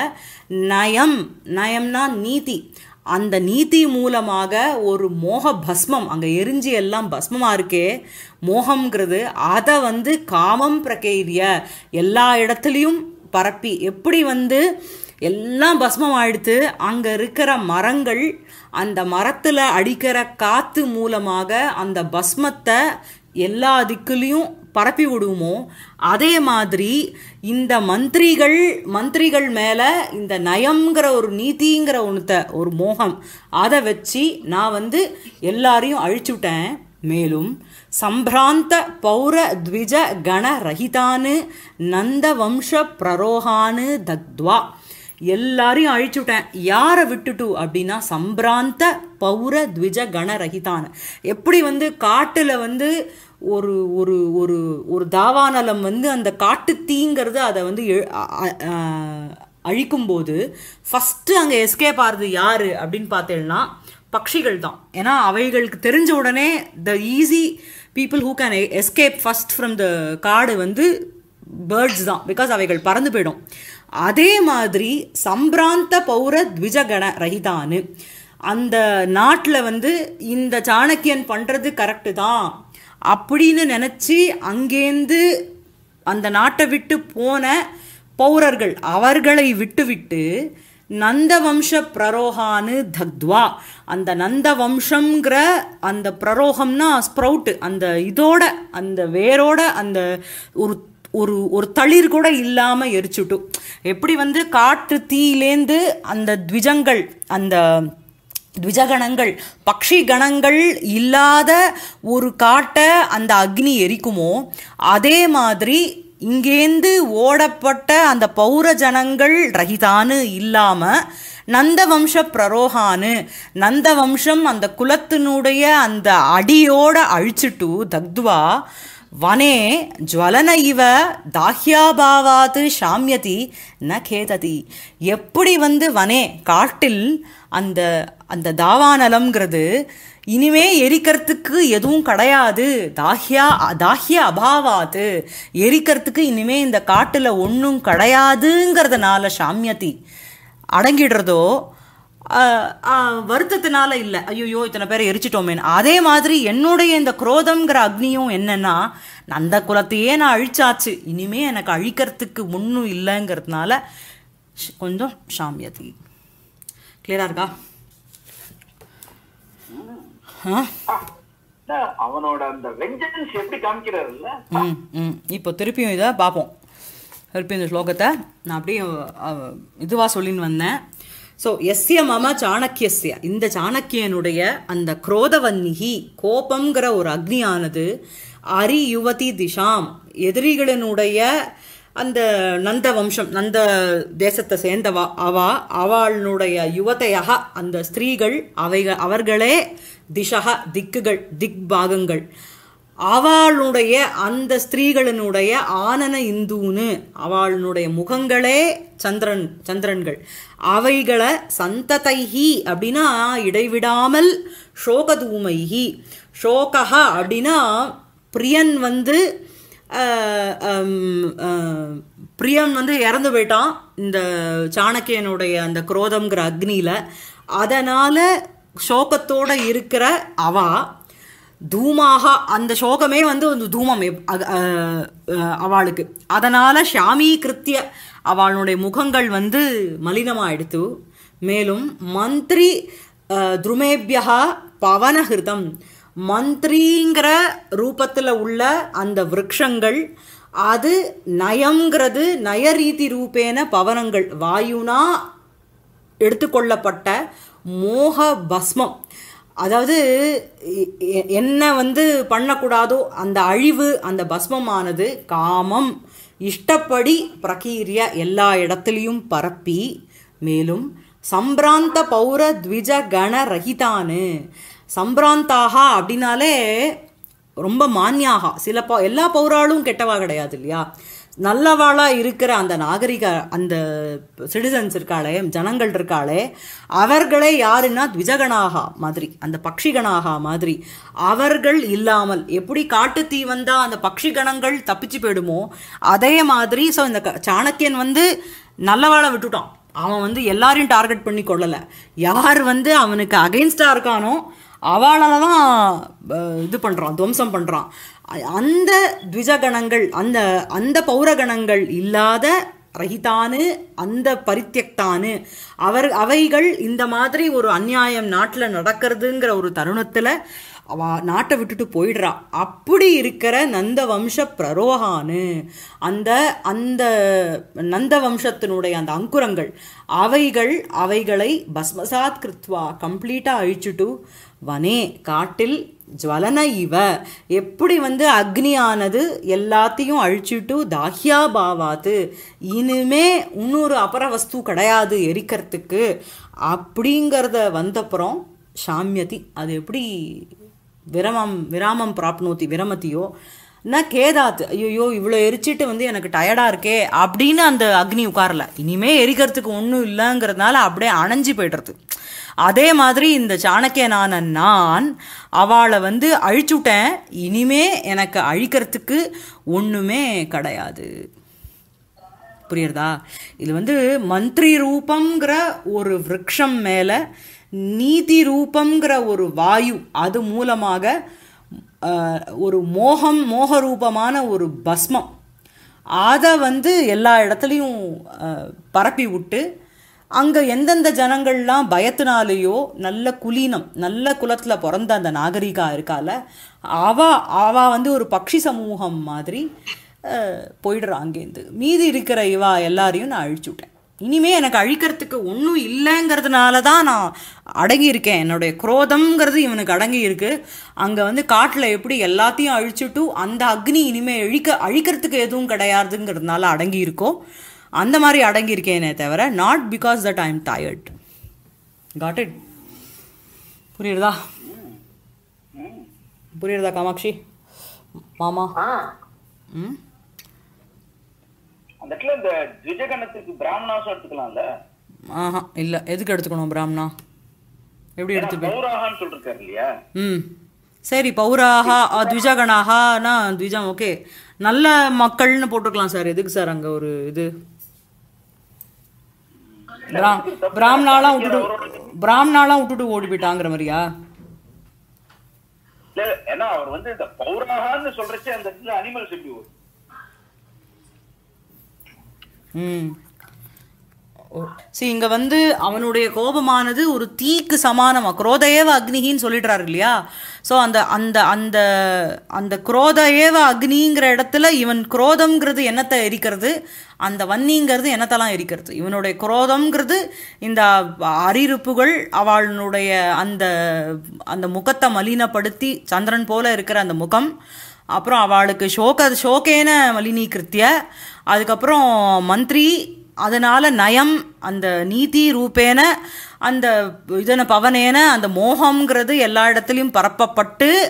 நயம் நயம்னா நீதி அந்த நீதி மூலமாக ஒரு மோக பஸ்மம் அங்கே எரிஞ்சு எல்லாம் பஸ்மமாக இருக்கே மோகம்ங்கிறது அதை வந்து காமம் பிரகேரிய எல்லா இடத்துலையும் பரப்பி எப்படி வந்து எல்லாம் பஸ்மம் ஆயிடுத்து அங்கே இருக்கிற மரங்கள் அந்த மரத்தில் அடிக்கிற காற்று மூலமாக அந்த பஸ்மத்தை எல்லா திக்குலையும் பரப்பி விடுவோமோ அதே மாதிரி இந்த மந்திரிகள் மந்திரிகள் மேலே இந்த நயம்ங்கிற ஒரு நீதிங்கிற ஒன்றத்தை ஒரு மோகம் அதை வச்சு நான் வந்து எல்லாரையும் அழிச்சுட்டேன் மேலும் சம்பிராந்த பௌர த்விஜ கண ரஹிதானு நந்த வம்ச பிரரோகானு தத்வா எல்லாரையும் அழிச்சுட்டேன் யாரை விட்டுட்டு அப்படின்னா சம்பிராந்த பௌர த்விஜ கணரகிதான எப்படி வந்து காட்டுல வந்து ஒரு ஒரு ஒரு ஒரு தாவானலம் வந்து அந்த காட்டு தீங்கிறது அதை வந்து எழு- அ- அ- அ- அழிக்கும்போது ஃபஸ்ட்டு அங்கே எஸ்கேப் ஆகிறது யாரு அப்படின்னு பார்த்தேன்னா பட்சிகள் தான் ஏன்னா அவைகளுக்கு தெரிஞ்ச உடனே the easy people who can escape first from the காடு வந்து பேர்ட்ஸ் தான் பிகாஸ் அவைகள் பறந்து போயிடும் அதே மாதிரி சம்பிராந்த பௌர த்விஜகண ரஹிதானு அந்த நாட்டில் வந்து இந்த சாணக்கியன் பண்ணுறது கரெக்டு தான் அப்படின்னு நினச்சி அங்கேருந்து அந்த நாட்டை விட்டு போன பௌரர்கள் அவர்களை விட்டுவிட்டு நந்த வம்ச பிரரோகானு தக்த்வா அந்த நந்த வம்சம்ங்கிற அந்த பிரரோகம்னா ஸ்ப்ரவுட்டு அந்த இதோட அந்த வேரோட அந்த ஒரு ஒரு ஒரு தளிர் கூட இல்லாமல் எரிச்சுட்டு எப்படி வந்து காட்டு தீயிலேந்து அந்த த்விஜங்கள் அந்த த்விஜகணங்கள் பக்ஷி கணங்கள் இல்லாத ஒரு காட்டை அந்த அக்னி எரிக்குமோ அதே மாதிரி இங்கேந்து ஓடப்பட்ட அந்த பௌர ஜனங்கள் ரஹிதானு இல்லாம நந்த வம்ச பிரரோகானு நந்த வம்சம் அந்த குலத்தினுடைய அந்த அடியோட அழிச்சிட்டு தக்துவா வனே ஜுவலன இவ தாஹ்யாபாவாத்து ஷாமியதி ந கேததி எப்படி வந்து வனே காட்டில் அந்த அந்த தாவானலம்ங்கிறது இனிமே எரிக்கிறதுக்கு எதுவும் கிடையாது தாஹ்யா தாஹ்ய அபாவாத்து எரிக்கிறதுக்கு இனிமே இந்த காட்டில் ஒன்றும் கிடையாதுங்கிறதுனால ஷாமியதி அடங்கிடுறதோ ஆஹ், ஆஹ், வருத்தத்தினால இல்லை ஐயோ இத்தனை பேரை எரிச்சிட்டோமேன்னு அதே மாதிரி என்னுடைய இந்த குரோதம்ங்கிற அக்னியும் என்னன்னா அந்த குலத்தையே நான் அழிச்சாச்சு இனிமே எனக்கு அழிக்கிறதுக்கு ஒன்றும் இல்லைங்கிறதுனால ஷ்- கொஞ்சம் ஷாமியதி கிளியரா இருக்கா ஆ அதான் அவனோட அந்த வெஞ்சன்ஸ் எப்படி காமிக்கிறாருல்ல ம் ம் இப்போ திருப்பியும் இதை பார்ப்போம் திருப்பியும் இந்த ஸ்லோகத்தை நான் அப்படியே இதுவாக சொல்லின்னு வந்தேன் ஸோ எஸ்ய மம சாணக்கியஸ்ய இந்த சாணக்கியனுடைய அந்த குரோதவன்னிகி கோபம்ங்கிற ஒரு அக்னியானது அரி யுவதி திஷாம் எதிரிகளினுடைய அந்த நந்த வம்சம் நந்த தேசத்தை சேர்ந்தவா அவா அவளுடைய யுவதையாக அந்த ஸ்திரீகள் அவைகள் அவர்களே திஷக திக்குகள் திக் பாகங்கள் அவளுடைய அந்த ஸ்திரீகளினுடைய ஆனன இந்துன்னு அவளுடைய முகங்களே சந்திரன் சந்திரன்கள் அவைகளை சந்ததைஹி அப்படின்னா இடைவிடாமல் சோகதூமைஹி சோகஹா அப்படின்னா பிரியன் வந்து அஹ், ஹம், அஹ், பிரியன் வந்து இறந்து போயிட்டான் இந்த சாணக்கியனுடைய அந்த குரோதம்ங்கிற அக்னியில அதனால சோகத்தோட இருக்கிற அவா தூமாக அந்த சோகமே வந்து ஒரு தூமம் எப்- அக- அஹ், அஹ், அவளுக்கு அதனால ஷாமீகிருத்திய அவளுடைய முகங்கள் வந்து மலினமாயிடுத்து மேலும் மந்திரி அஹ், துருமேபியா பவனஹிருதம் மந்திரிங்கிற ரூபத்தில் உள்ள அந்த விருட்சங்கள் அது நயங்கிறது நயரீதி ரூபேன பவனங்கள் வாயுனா எடுத்துக்கொள்ளப்பட்ட மோக பஸ்மம் அதாவது எ- எ- என்ன வந்து பண்ணக்கூடாதோ அந்த அழிவு அந்த பஸ்மமானது காமம் இஷ்டப்படி பிரகீரிய எல்லா இடத்துலையும் பரப்பி மேலும் சம்பிராந்த பௌர த்விஜ கண ரஹிதானு சம்பிராந்தாக அப்படின்னாலே ரொம்ப மான்யாகா சில ப எல்லா பௌராளும் கெட்டவா கிடையாது இல்லையா நல்லவாளா இருக்கிற அந்த நாகரிக அந்த சிட்டிசன்ஸ் இருக்காளே ஜனங்கள் இருக்காளே அவர்களே யாருன்னா த்விஜகணாகா மாதிரி அந்த பக்ஷிகணாகா மாதிரி அவர்கள் இல்லாமல் எப்படி காட்டுத்தீ வந்தா அந்த பக்ஷி கணங்கள் தப்பிச்சு போயிடுமோ அதே மாதிரி ஸோ இந்த க- சாணக்கியன் வந்து நல்லவாளை விட்டுட்டான் அவன் வந்து எல்லாரையும் டார்கெட் பண்ணி கொள்ளலை யார் வந்து அவனுக்கு அகைன்ஸ்டாக இருக்கானோ அவளால தான் அஹ், இது பண்ணுறான் துவம்சம் பண்ணுறான் அந்த த்விஜகணங்கள் அந்த அந்த பௌரகணங்கள் இல்லாத ரஹிதானு அந்த பரித்தியக்தானு அவர் அவைகள் இந்த மாதிரி ஒரு அநியாயம் நாட்டில் நடக்கிறதுங்கிற ஒரு தருணத்தில் அவ நாட்டை விட்டுட்டு போயிடுறா அப்படி இருக்கிற நந்த வம்ச பிரரோகானு அந்த அந்த நந்த வம்சத்தினுடைய அந்த அங்குரங்கள் அவைகள் அவைகளை பஸ்மசாத் கிருத்வா கம்ப்ளீட்டாக அழிச்சுட்டு வனே காட்டில் ஜுவலன இவ எப்படி வந்து அக்னியானது எல்லாத்தையும் அழிச்சுட்டு தாஹ்யா பாவாத்து இனிமே இன்னொரு அபர வஸ்து கிடையாது எரிக்கிறதுக்கு அப்படிங்கிறத வந்தப்புறம் சாமியதி அது எப்படி விரமம் விராமம் பிராப்னோத்தி விரமத்தியோ நான் கேதாத்து ஐயோ இவ்வளோ எரிச்சிட்டு வந்து எனக்கு டயர்டாக இருக்கே அப்படின்னு அந்த அக்னி உட்காரல இனிமே எரிக்கிறதுக்கு ஒன்றும் இல்லைங்கிறதுனால அப்படியே அணைஞ்சு போய்டுறது அதே மாதிரி இந்த சாணக்கியனான நான் அவளை வந்து அழிச்சுட்டேன் இனிமே எனக்கு அழிக்கிறதுக்கு ஒன்றுமே கிடையாது புரியுறதா இது வந்து மந்திரி ரூபங்கிற ஒரு விருட்சம் மேலே நீதி ரூபங்கிற ஒரு வாயு அது மூலமாக அஹ், ஒரு மோகம் மோக ரூபமான ஒரு பஸ்மம் அதை வந்து எல்லா இடத்துலையும் அஹ், பரப்பி விட்டு அங்கே எந்தெந்த ஜனங்கள்லாம் பயத்தினாலேயோ நல்ல குலீனம் நல்ல குலத்தில் பிறந்த அந்த நாகரிகா இருக்கால அவ அவ வந்து ஒரு பக்ஷி சமூகம் மாதிரி அஹ், போயிடுறா அங்கேருந்து மீதி இருக்கிற இவா எல்லாரையும் நான் அழிச்சு விட்டேன் இனிமே எனக்கு அழிக்கிறதுக்கு ஒன்றும் இல்லைங்கிறதுனால தான் நான் அடங்கி இருக்கேன் என்னுடைய குரோதம்ங்கிறது இவனுக்கு அடங்கி இருக்கு அங்கே வந்து காட்டில் எப்படி எல்லாத்தையும் அழிச்சுட்டு அந்த அக்னி இனிமே அழிக்க அழிக்கிறதுக்கு எதுவும் கிடையாதுங்கிறதுனால அடங்கி இருக்கோ அந்த மாதிரி அடங்கி இருக்கேனே தவிர not because that I am tired got it புரியுறதா புரியுறதா காமாட்சி மாமா ஆ ம் அந்த இடத்துல இந்த திஜகணத்துக்கு பிராமணாசம் எடுத்துக்கலாம்ல ஆஹா இல்லை எதுக்கு எடுத்துக்கணும் பிராமணா எப்படி ஏன்னா எடுத்துப்பேன் பௌராகான்னு சொல்லிருக்காரு இல்லையா ம் சரி பௌராக த்விஜகணாகனா த்விஜம் ஓகே நல்ல மக்கள்னு போட்டுக்கலாம் சார் எதுக்கு சார் அங்கே ஒரு இது பிரா பிராமணாலாம் விட்டுட்டு பிராமணாலாம் விட்டுட்டு ஓடி போயிட்டாங்கிற மாதிரியா இல்ல ஏன்னா அவர் வந்து இந்த பௌராகான்னு சொல்றச்சே அந்த இடத்துல அனிமல்ஸ் எப்படி வரும் ம் சி இங்க வந்து அவனுடைய கோபமானது ஒரு தீக்கு சமானமா குரோதஏவ அக்னிகின்னு சொல்லிடுறாரு இல்லையா ஸோ அந்த அந்த அந்த அந்த குரோத ஏவ அக்னிங்கிற இடத்துல இவன் குரோதம்ங்கிறது என்னத்தை எரிக்கிறது அந்த வன்னிங்கிறது என்னத்தெல்லாம் எரிக்கிறது இவனுடைய குரோதம்ங்கிறது இந்த அரிருப்புகள் அவளுடைய அந்த அந்த முகத்தை மலினப்படுத்தி சந்திரன் போல இருக்கிற அந்த முகம் அப்புறம் அவளுக்கு சோக சோகேன மலினீகிருத்திய அதுக்கப்புறம் மந்திரி அதனால நயம் அந்த நீதி ரூபேன அந்த இதன பவனேன அந்த மோகம்ங்கிறது எல்லா இடத்துலையும் பரப்பப்பட்டு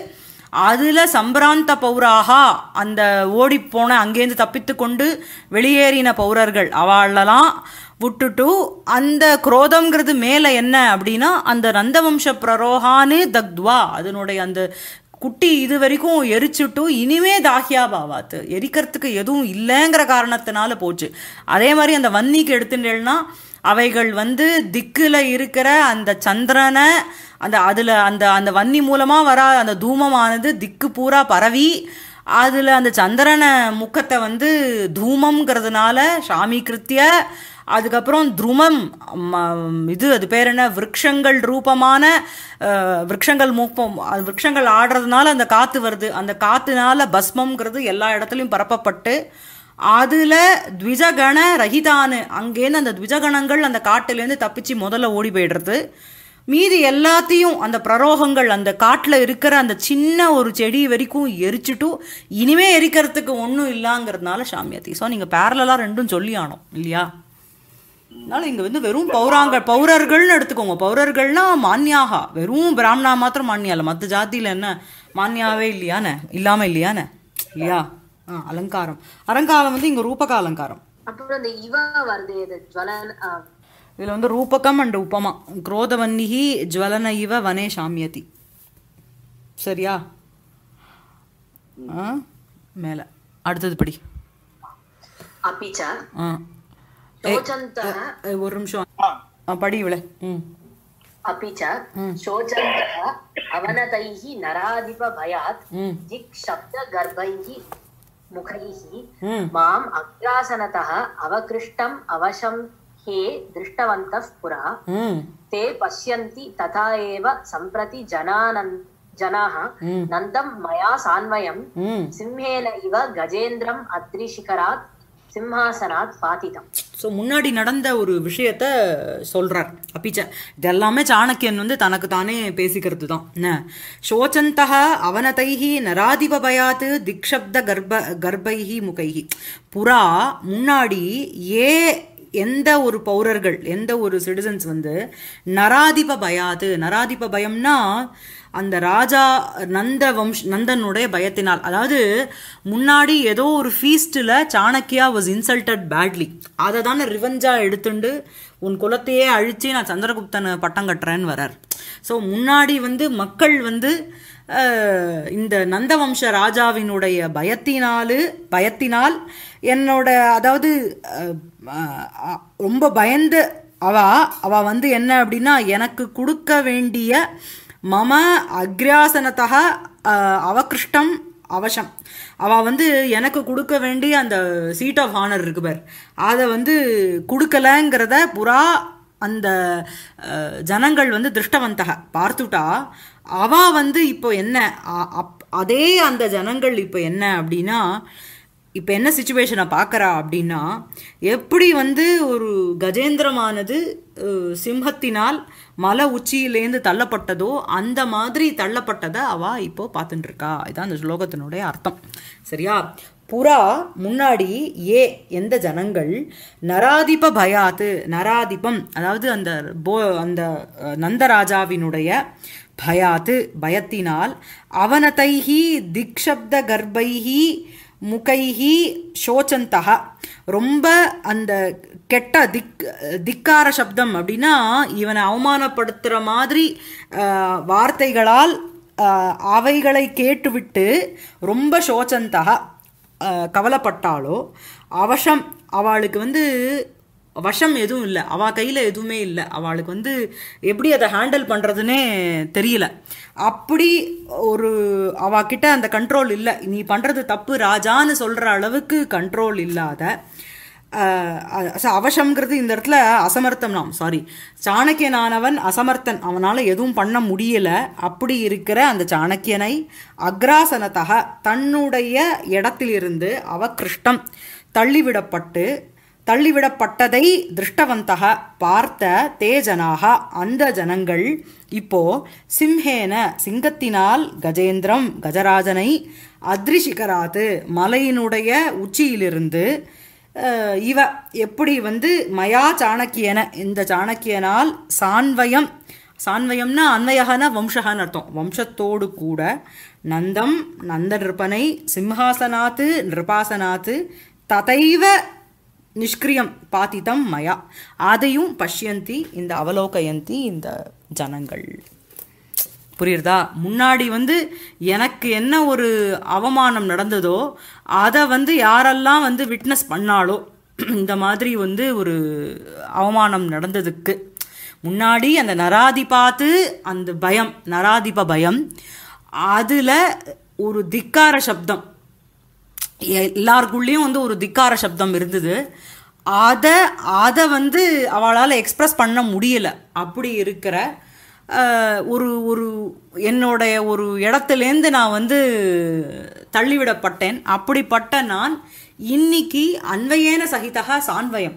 அதுல சம்பிராந்த பௌராகா அந்த ஓடிப்போன அங்கேருந்து தப்பித்து கொண்டு வெளியேறின பௌரர்கள் அவளெல்லாம் விட்டுட்டு அந்த குரோதம்ங்கிறது மேலே என்ன அப்படின்னா அந்த நந்தவம்ச பிரரோகானு தக்த்வா அதனுடைய அந்த குட்டி இது வரைக்கும் எரிச்சுட்டு இனிமே தாஹியா பாவாத்து எரிக்கிறதுக்கு எதுவும் இல்லைங்கிற காரணத்தினால போச்சு அதே மாதிரி அந்த வன்னிக்கு எடுத்துட்டேன்னா அவைகள் வந்து திக்குல இருக்கிற அந்த சந்திரனை அந்த அதில் அந்த அந்த வன்னி மூலமாக வர அந்த தூமமானது திக்கு பூரா பரவி அதில் அந்த சந்திரன முக்கத்தை வந்து தூமம்ங்கிறதுனால சாமீகிருத்திய அதுக்கப்புறம் துருமம் ம- இது அது பேர் என்ன விருட்சங்கள் ரூபமான அஹ், விருட்சங்கள் மூப்பம் அது விருட்சங்கள் ஆடுறதுனால அந்த காற்று வருது அந்த காற்றுனால பஸ்மம்ங்கிறது எல்லா இடத்துலையும் பரப்பப்பட்டு அதில் த்விஜகண ரஹிதானு அங்கேருந்து அந்த த்விஜகணங்கள் அந்த காட்டுலேருந்து தப்பிச்சு முதல்ல ஓடி போயிடுறது மீதி எல்லாத்தையும் அந்த பிரரோகங்கள் அந்த காட்டில் இருக்கிற அந்த சின்ன ஒரு செடி வரைக்கும் எரிச்சுட்டு இனிமே எரிக்கிறதுக்கு ஒன்றும் இல்லைங்கிறதுனால சாமியாத்தி ஸோ நீங்கள் பேரலாக ரெண்டும் சொல்லி ஆனோம் இல்லையா அதனால இங்க வந்து வெறும் பௌராங்க பௌரர்கள்னு எடுத்துக்கோங்க பௌரர்கள்னா மான்யாகா வெறும் பிராமணா மாத்திரம் மான்யா இல்லை மற்ற ஜாதியில என்ன மான்யாவே இல்லையானே இல்லாம இல்லையானே இல்லையா ஆ அலங்காரம் அலங்காரம் வந்து இங்க ரூபக அலங்காரம் அப்புறம் இந்த இவ வருது இது ஜுவலன் ஆ, இதுல வந்து ரூபகம் அண்ட் உபமா குரோதவன்னிஹி ஜுவலன இவ வனே சாமியதி சரியா ஆ மேல அடுத்தது படி अपि च ஆ शोचन्तः ஏ, ஒரு நிமிஷம் ஆ, படி இவளே ம் अपि च शोचन्तः अवनतैः नराधिपभयात् ம் दिक्शब्दगर्भैः मुखैः ம் माम् अग्रासनतः अवकृष्टम् अवशं हे दृष्टवन्तः पुरा ம் ते पश्यन्ति तथा एव सम्प्रति जनानन् जनाः नन्दं मया सान्वयं ம் सिंहेन इव गजेन्द्रम् अद्रिशिखरात् सिंहासनात् पातितम् ஸோ முன்னாடி நடந்த ஒரு விஷயத்த சொல்றார் அப்பிச்ச இதெல்லாமே சாணக்கியன் வந்து தனக்கு தானே பேசிக்கிறது தான் என்ன சோச்சந்தக அவனதைஹி நராதிபபயாத்து திக்ஷப்த கர்ப்ப கர்ப்பைஹி முகைஹி புறா முன்னாடி ஏ எந்த ஒரு பௌரர்கள் எந்த ஒரு சிட்டிசன்ஸ் வந்து நராதிப பயாது நராதிப பயம்னா அந்த ராஜா நந்த வம்ஷ் நந்தனுடைய பயத்தினால் அதாவது முன்னாடி ஏதோ ஒரு ஃபீஸ்டில் சாணக்கியா வாஸ் இன்சல்டட் பேட்லி அதை தானே ரிவெஞ்சா எடுத்துண்டு உன் குலத்தையே அழிச்சு நான் சந்திரகுப்தனை பட்டம் கட்டுறேன்னு வரார் ஸோ முன்னாடி வந்து மக்கள் வந்து அஹ், இந்த நந்தவம்ச ராஜாவினுடைய பயத்தினாலு பயத்தினால் என்னோட அதாவது அஹ், அஹ், ரொம்ப பயந்து அவ அவ வந்து என்ன அப்படின்னா எனக்கு கொடுக்க வேண்டிய மம அக்ரியாசனத்தக அவகிருஷ்டம் அவசம் அவ வந்து எனக்கு கொடுக்க வேண்டிய அந்த சீட் ஆஃப் ஹானர் இருக்கு பார் அதை வந்து கொடுக்கலங்கிறத புறா அந்த அஹ், ஜனங்கள் வந்து திருஷ்டவந்தக பார்த்துட்டா அவ வந்து இப்போ என்ன அ- அப்- அதே அந்த ஜனங்கள் இப்போ என்ன அப்படின்னா இப்போ என்ன சுச்சுவேஷனை பார்க்குறா அப்படின்னா எப்படி வந்து ஒரு கஜேந்திரமானது அஹ், சிம்ஹத்தினால் மலை உச்சியிலேருந்து தள்ளப்பட்டதோ அந்த மாதிரி தள்ளப்பட்டதை அவ இப்போ பார்த்துட்டு இருக்கா இதான் அந்த ஸ்லோகத்தினுடைய அர்த்தம் சரியா புறா முன்னாடி ஏ எந்த ஜனங்கள் நராதிப பயாத்து நராதிபம் அதாவது அந்த போ அந்த அஹ், நந்தராஜாவினுடைய பயாத்து பயத்தினால் அவனதைஹி திக்ஷப்த கர்ப்பைஹி முகைஹி சோச்சந்தக ரொம்ப அந்த கெட்ட திக் திக்கார சப்தம் அப்படின்னா இவனை அவமானப்படுத்துகிற மாதிரி அஹ், வார்த்தைகளால் அஹ், அவைகளை கேட்டுவிட்டு ரொம்ப சோச்சந்தக அஹ், கவலைப்பட்டாலோ அவசம் அவளுக்கு வந்து வசம் எதுவும் இல்லை அவள் கையில் எதுவுமே இல்லை அவளுக்கு வந்து எப்படி அதை ஹேண்டில் பண்ணுறதுனே தெரியல அப்படி ஒரு அவகிட்ட அந்த கண்ட்ரோல் இல்லை நீ பண்ணுறது தப்பு ராஜான்னு சொல்கிற அளவுக்கு கண்ட்ரோல் இல்லாத அஹ், அ- அவசம்ங்கிறது இந்த இடத்துல அசமர்த்தம் நாம் சாரி சாணக்கியனானவன் அசமர்த்தன் அவனால் எதுவும் பண்ண முடியல அப்படி இருக்கிற அந்த சாணக்கியனை அக்ராசனத்தக தன்னுடைய இடத்திலிருந்து அவகிருஷ்டம் தள்ளிவிடப்பட்டு தள்ளிவிடப்பட்டதை திருஷ்டவந்தக பார்த்த தே ஜனாக அந்த ஜனங்கள் இப்போ சிம்ஹேன சிங்கத்தினால் கஜேந்திரம் கஜராஜனை அத்ரிசிகராது மலையினுடைய உச்சியிலிருந்து அஹ், இவ எப்படி வந்து மயா சாணக்கியன இந்த சாணக்கியனால் சான்வயம் சான்வயம்னா அன்வயகன வம்சகன்னு அர்த்தம் வம்சத்தோடு கூட நந்தம் நந்த நிருபனை சிம்ஹாசனாத்து நிருபாசனாத்து ததைவ நிஷ்கிரியம் பாதிதம் மயா அதையும் பஷ்யந்தி இந்த அவலோகயந்தி இந்த ஜனங்கள் புரியுறதா முன்னாடி வந்து எனக்கு என்ன ஒரு அவமானம் நடந்ததோ அதை வந்து யாரெல்லாம் வந்து விட்னஸ் பண்ணாலோ இந்த மாதிரி வந்து ஒரு அவமானம் நடந்ததுக்கு முன்னாடி அந்த நராதிபாத்து அந்த பயம் நராதிப பயம் அதில் ஒரு திக்கார சப்தம் எல்லாருக்குள்ளேயும் வந்து ஒரு திக்கார சப்தம் இருந்தது அதை அதை வந்து அவளால் எக்ஸ்பிரஸ் பண்ண முடியல அப்படி இருக்கிற அஹ், ஒரு ஒரு என்னுடைய ஒரு இடத்துலேருந்து நான் வந்து தள்ளிவிடப்பட்டேன் அப்படிப்பட்ட நான் இன்னைக்கு அன்வயேன சகிதா சான்வயம்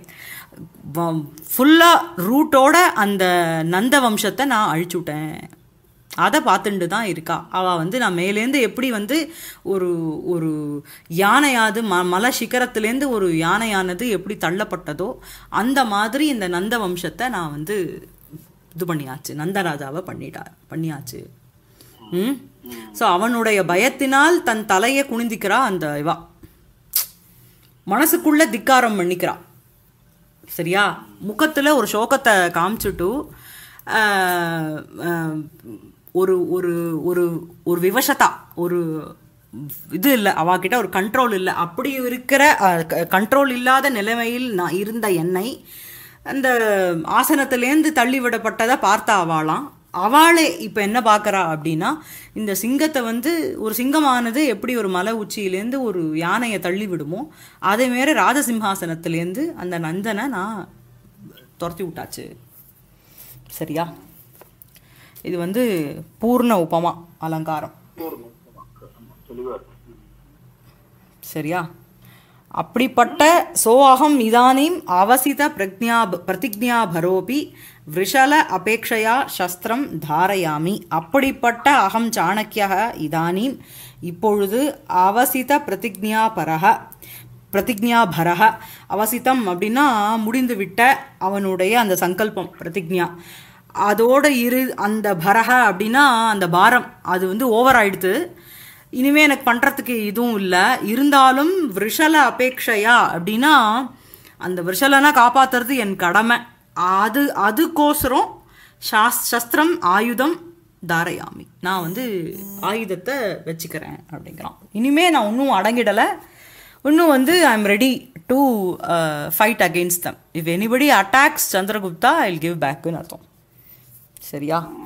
ஃபுல்லாக ரூட்டோட அந்த நந்த வம்சத்தை நான் அழிச்சுட்டேன் அதை பார்த்துட்டு தான் இருக்கா அவள் வந்து நான் மேலேருந்து எப்படி வந்து ஒரு ஒரு யானையாது ம மலை சிகரத்துலேருந்து ஒரு யானையானது எப்படி தள்ளப்பட்டதோ அந்த மாதிரி இந்த நந்த வம்சத்தை நான் வந்து இது பண்ணியாச்சு நந்தராஜாவை பண்ணிட்டா பண்ணியாச்சு ம் ஸோ அவனுடைய பயத்தினால் தன் தலையை குனிந்திக்கிறா அந்த இவா மனசுக்குள்ள திக்காரம் பண்ணிக்கிறா சரியா முகத்துல ஒரு சோகத்தை காமிச்சுட்டு ஆஹ், ஆஹ், ஒரு ஒரு ஒரு ஒரு விவசதா ஒரு இது இல்லை அவகிட்ட ஒரு கண்ட்ரோல் இல்லை அப்படி இருக்கிற கண்ட்ரோல் இல்லாத நிலைமையில் நான் இருந்த என்னை அந்த ஆசனத்திலேருந்து தள்ளி விடப்பட்டதை பார்த்தா அவளாம் அவளே இப்போ என்ன பார்க்கறா அப்படின்னா இந்த சிங்கத்தை வந்து ஒரு சிங்கமானது எப்படி ஒரு மலை உச்சியிலேருந்து ஒரு யானையை தள்ளி விடுமோ அதே மாரி ராஜசிம்ஹாசனத்திலேருந்து அந்த நந்தனை நான் துரத்தி விட்டாச்சு சரியா இது வந்து பூர்ண உபமா அலங்காரம் தெளிவா இருக்கு சரியா அப்படிப்பட்ட சோஅகம் இதானீம் அவசித பிரக்ஞா பிரதிஜா பரோபி விஷல அபேட்சையா சஸ்திரம் தாரயாமி அப்படிப்பட்ட அகம் சாணக்கிய இதானீம் இப்பொழுது அவசித பிரதிஜா பரக பிரதிஜாபரக அவசிதம் அப்படின்னா முடிந்து விட்ட அவனுடைய அந்த சங்கல்பம் பிரதிஜா அதோட இரு அந்த பரக அப்படின்னா அந்த பாரம் அது வந்து ஓவர் ஆயிடுத்து இனிமே எனக்கு பண்ணுறதுக்கு இதுவும் இல்லை இருந்தாலும் விஷல அபேட்சையா அப்படின்னா அந்த விஷலனை காப்பாத்துறது என் கடமை அது அதுக்கோசரம் சாஸ் சஸ்திரம் ஆயுதம் தாரயாமி நான் வந்து ஆயுதத்தை வச்சுக்கிறேன் அப்படிங்கிறான் இனிமே நான் இன்னும் அடங்கிடலை இன்னும் வந்து I am ready to fight against them if anybody attacks Chandragupta I give பேக்குன்னு அர்த்தம் சரியா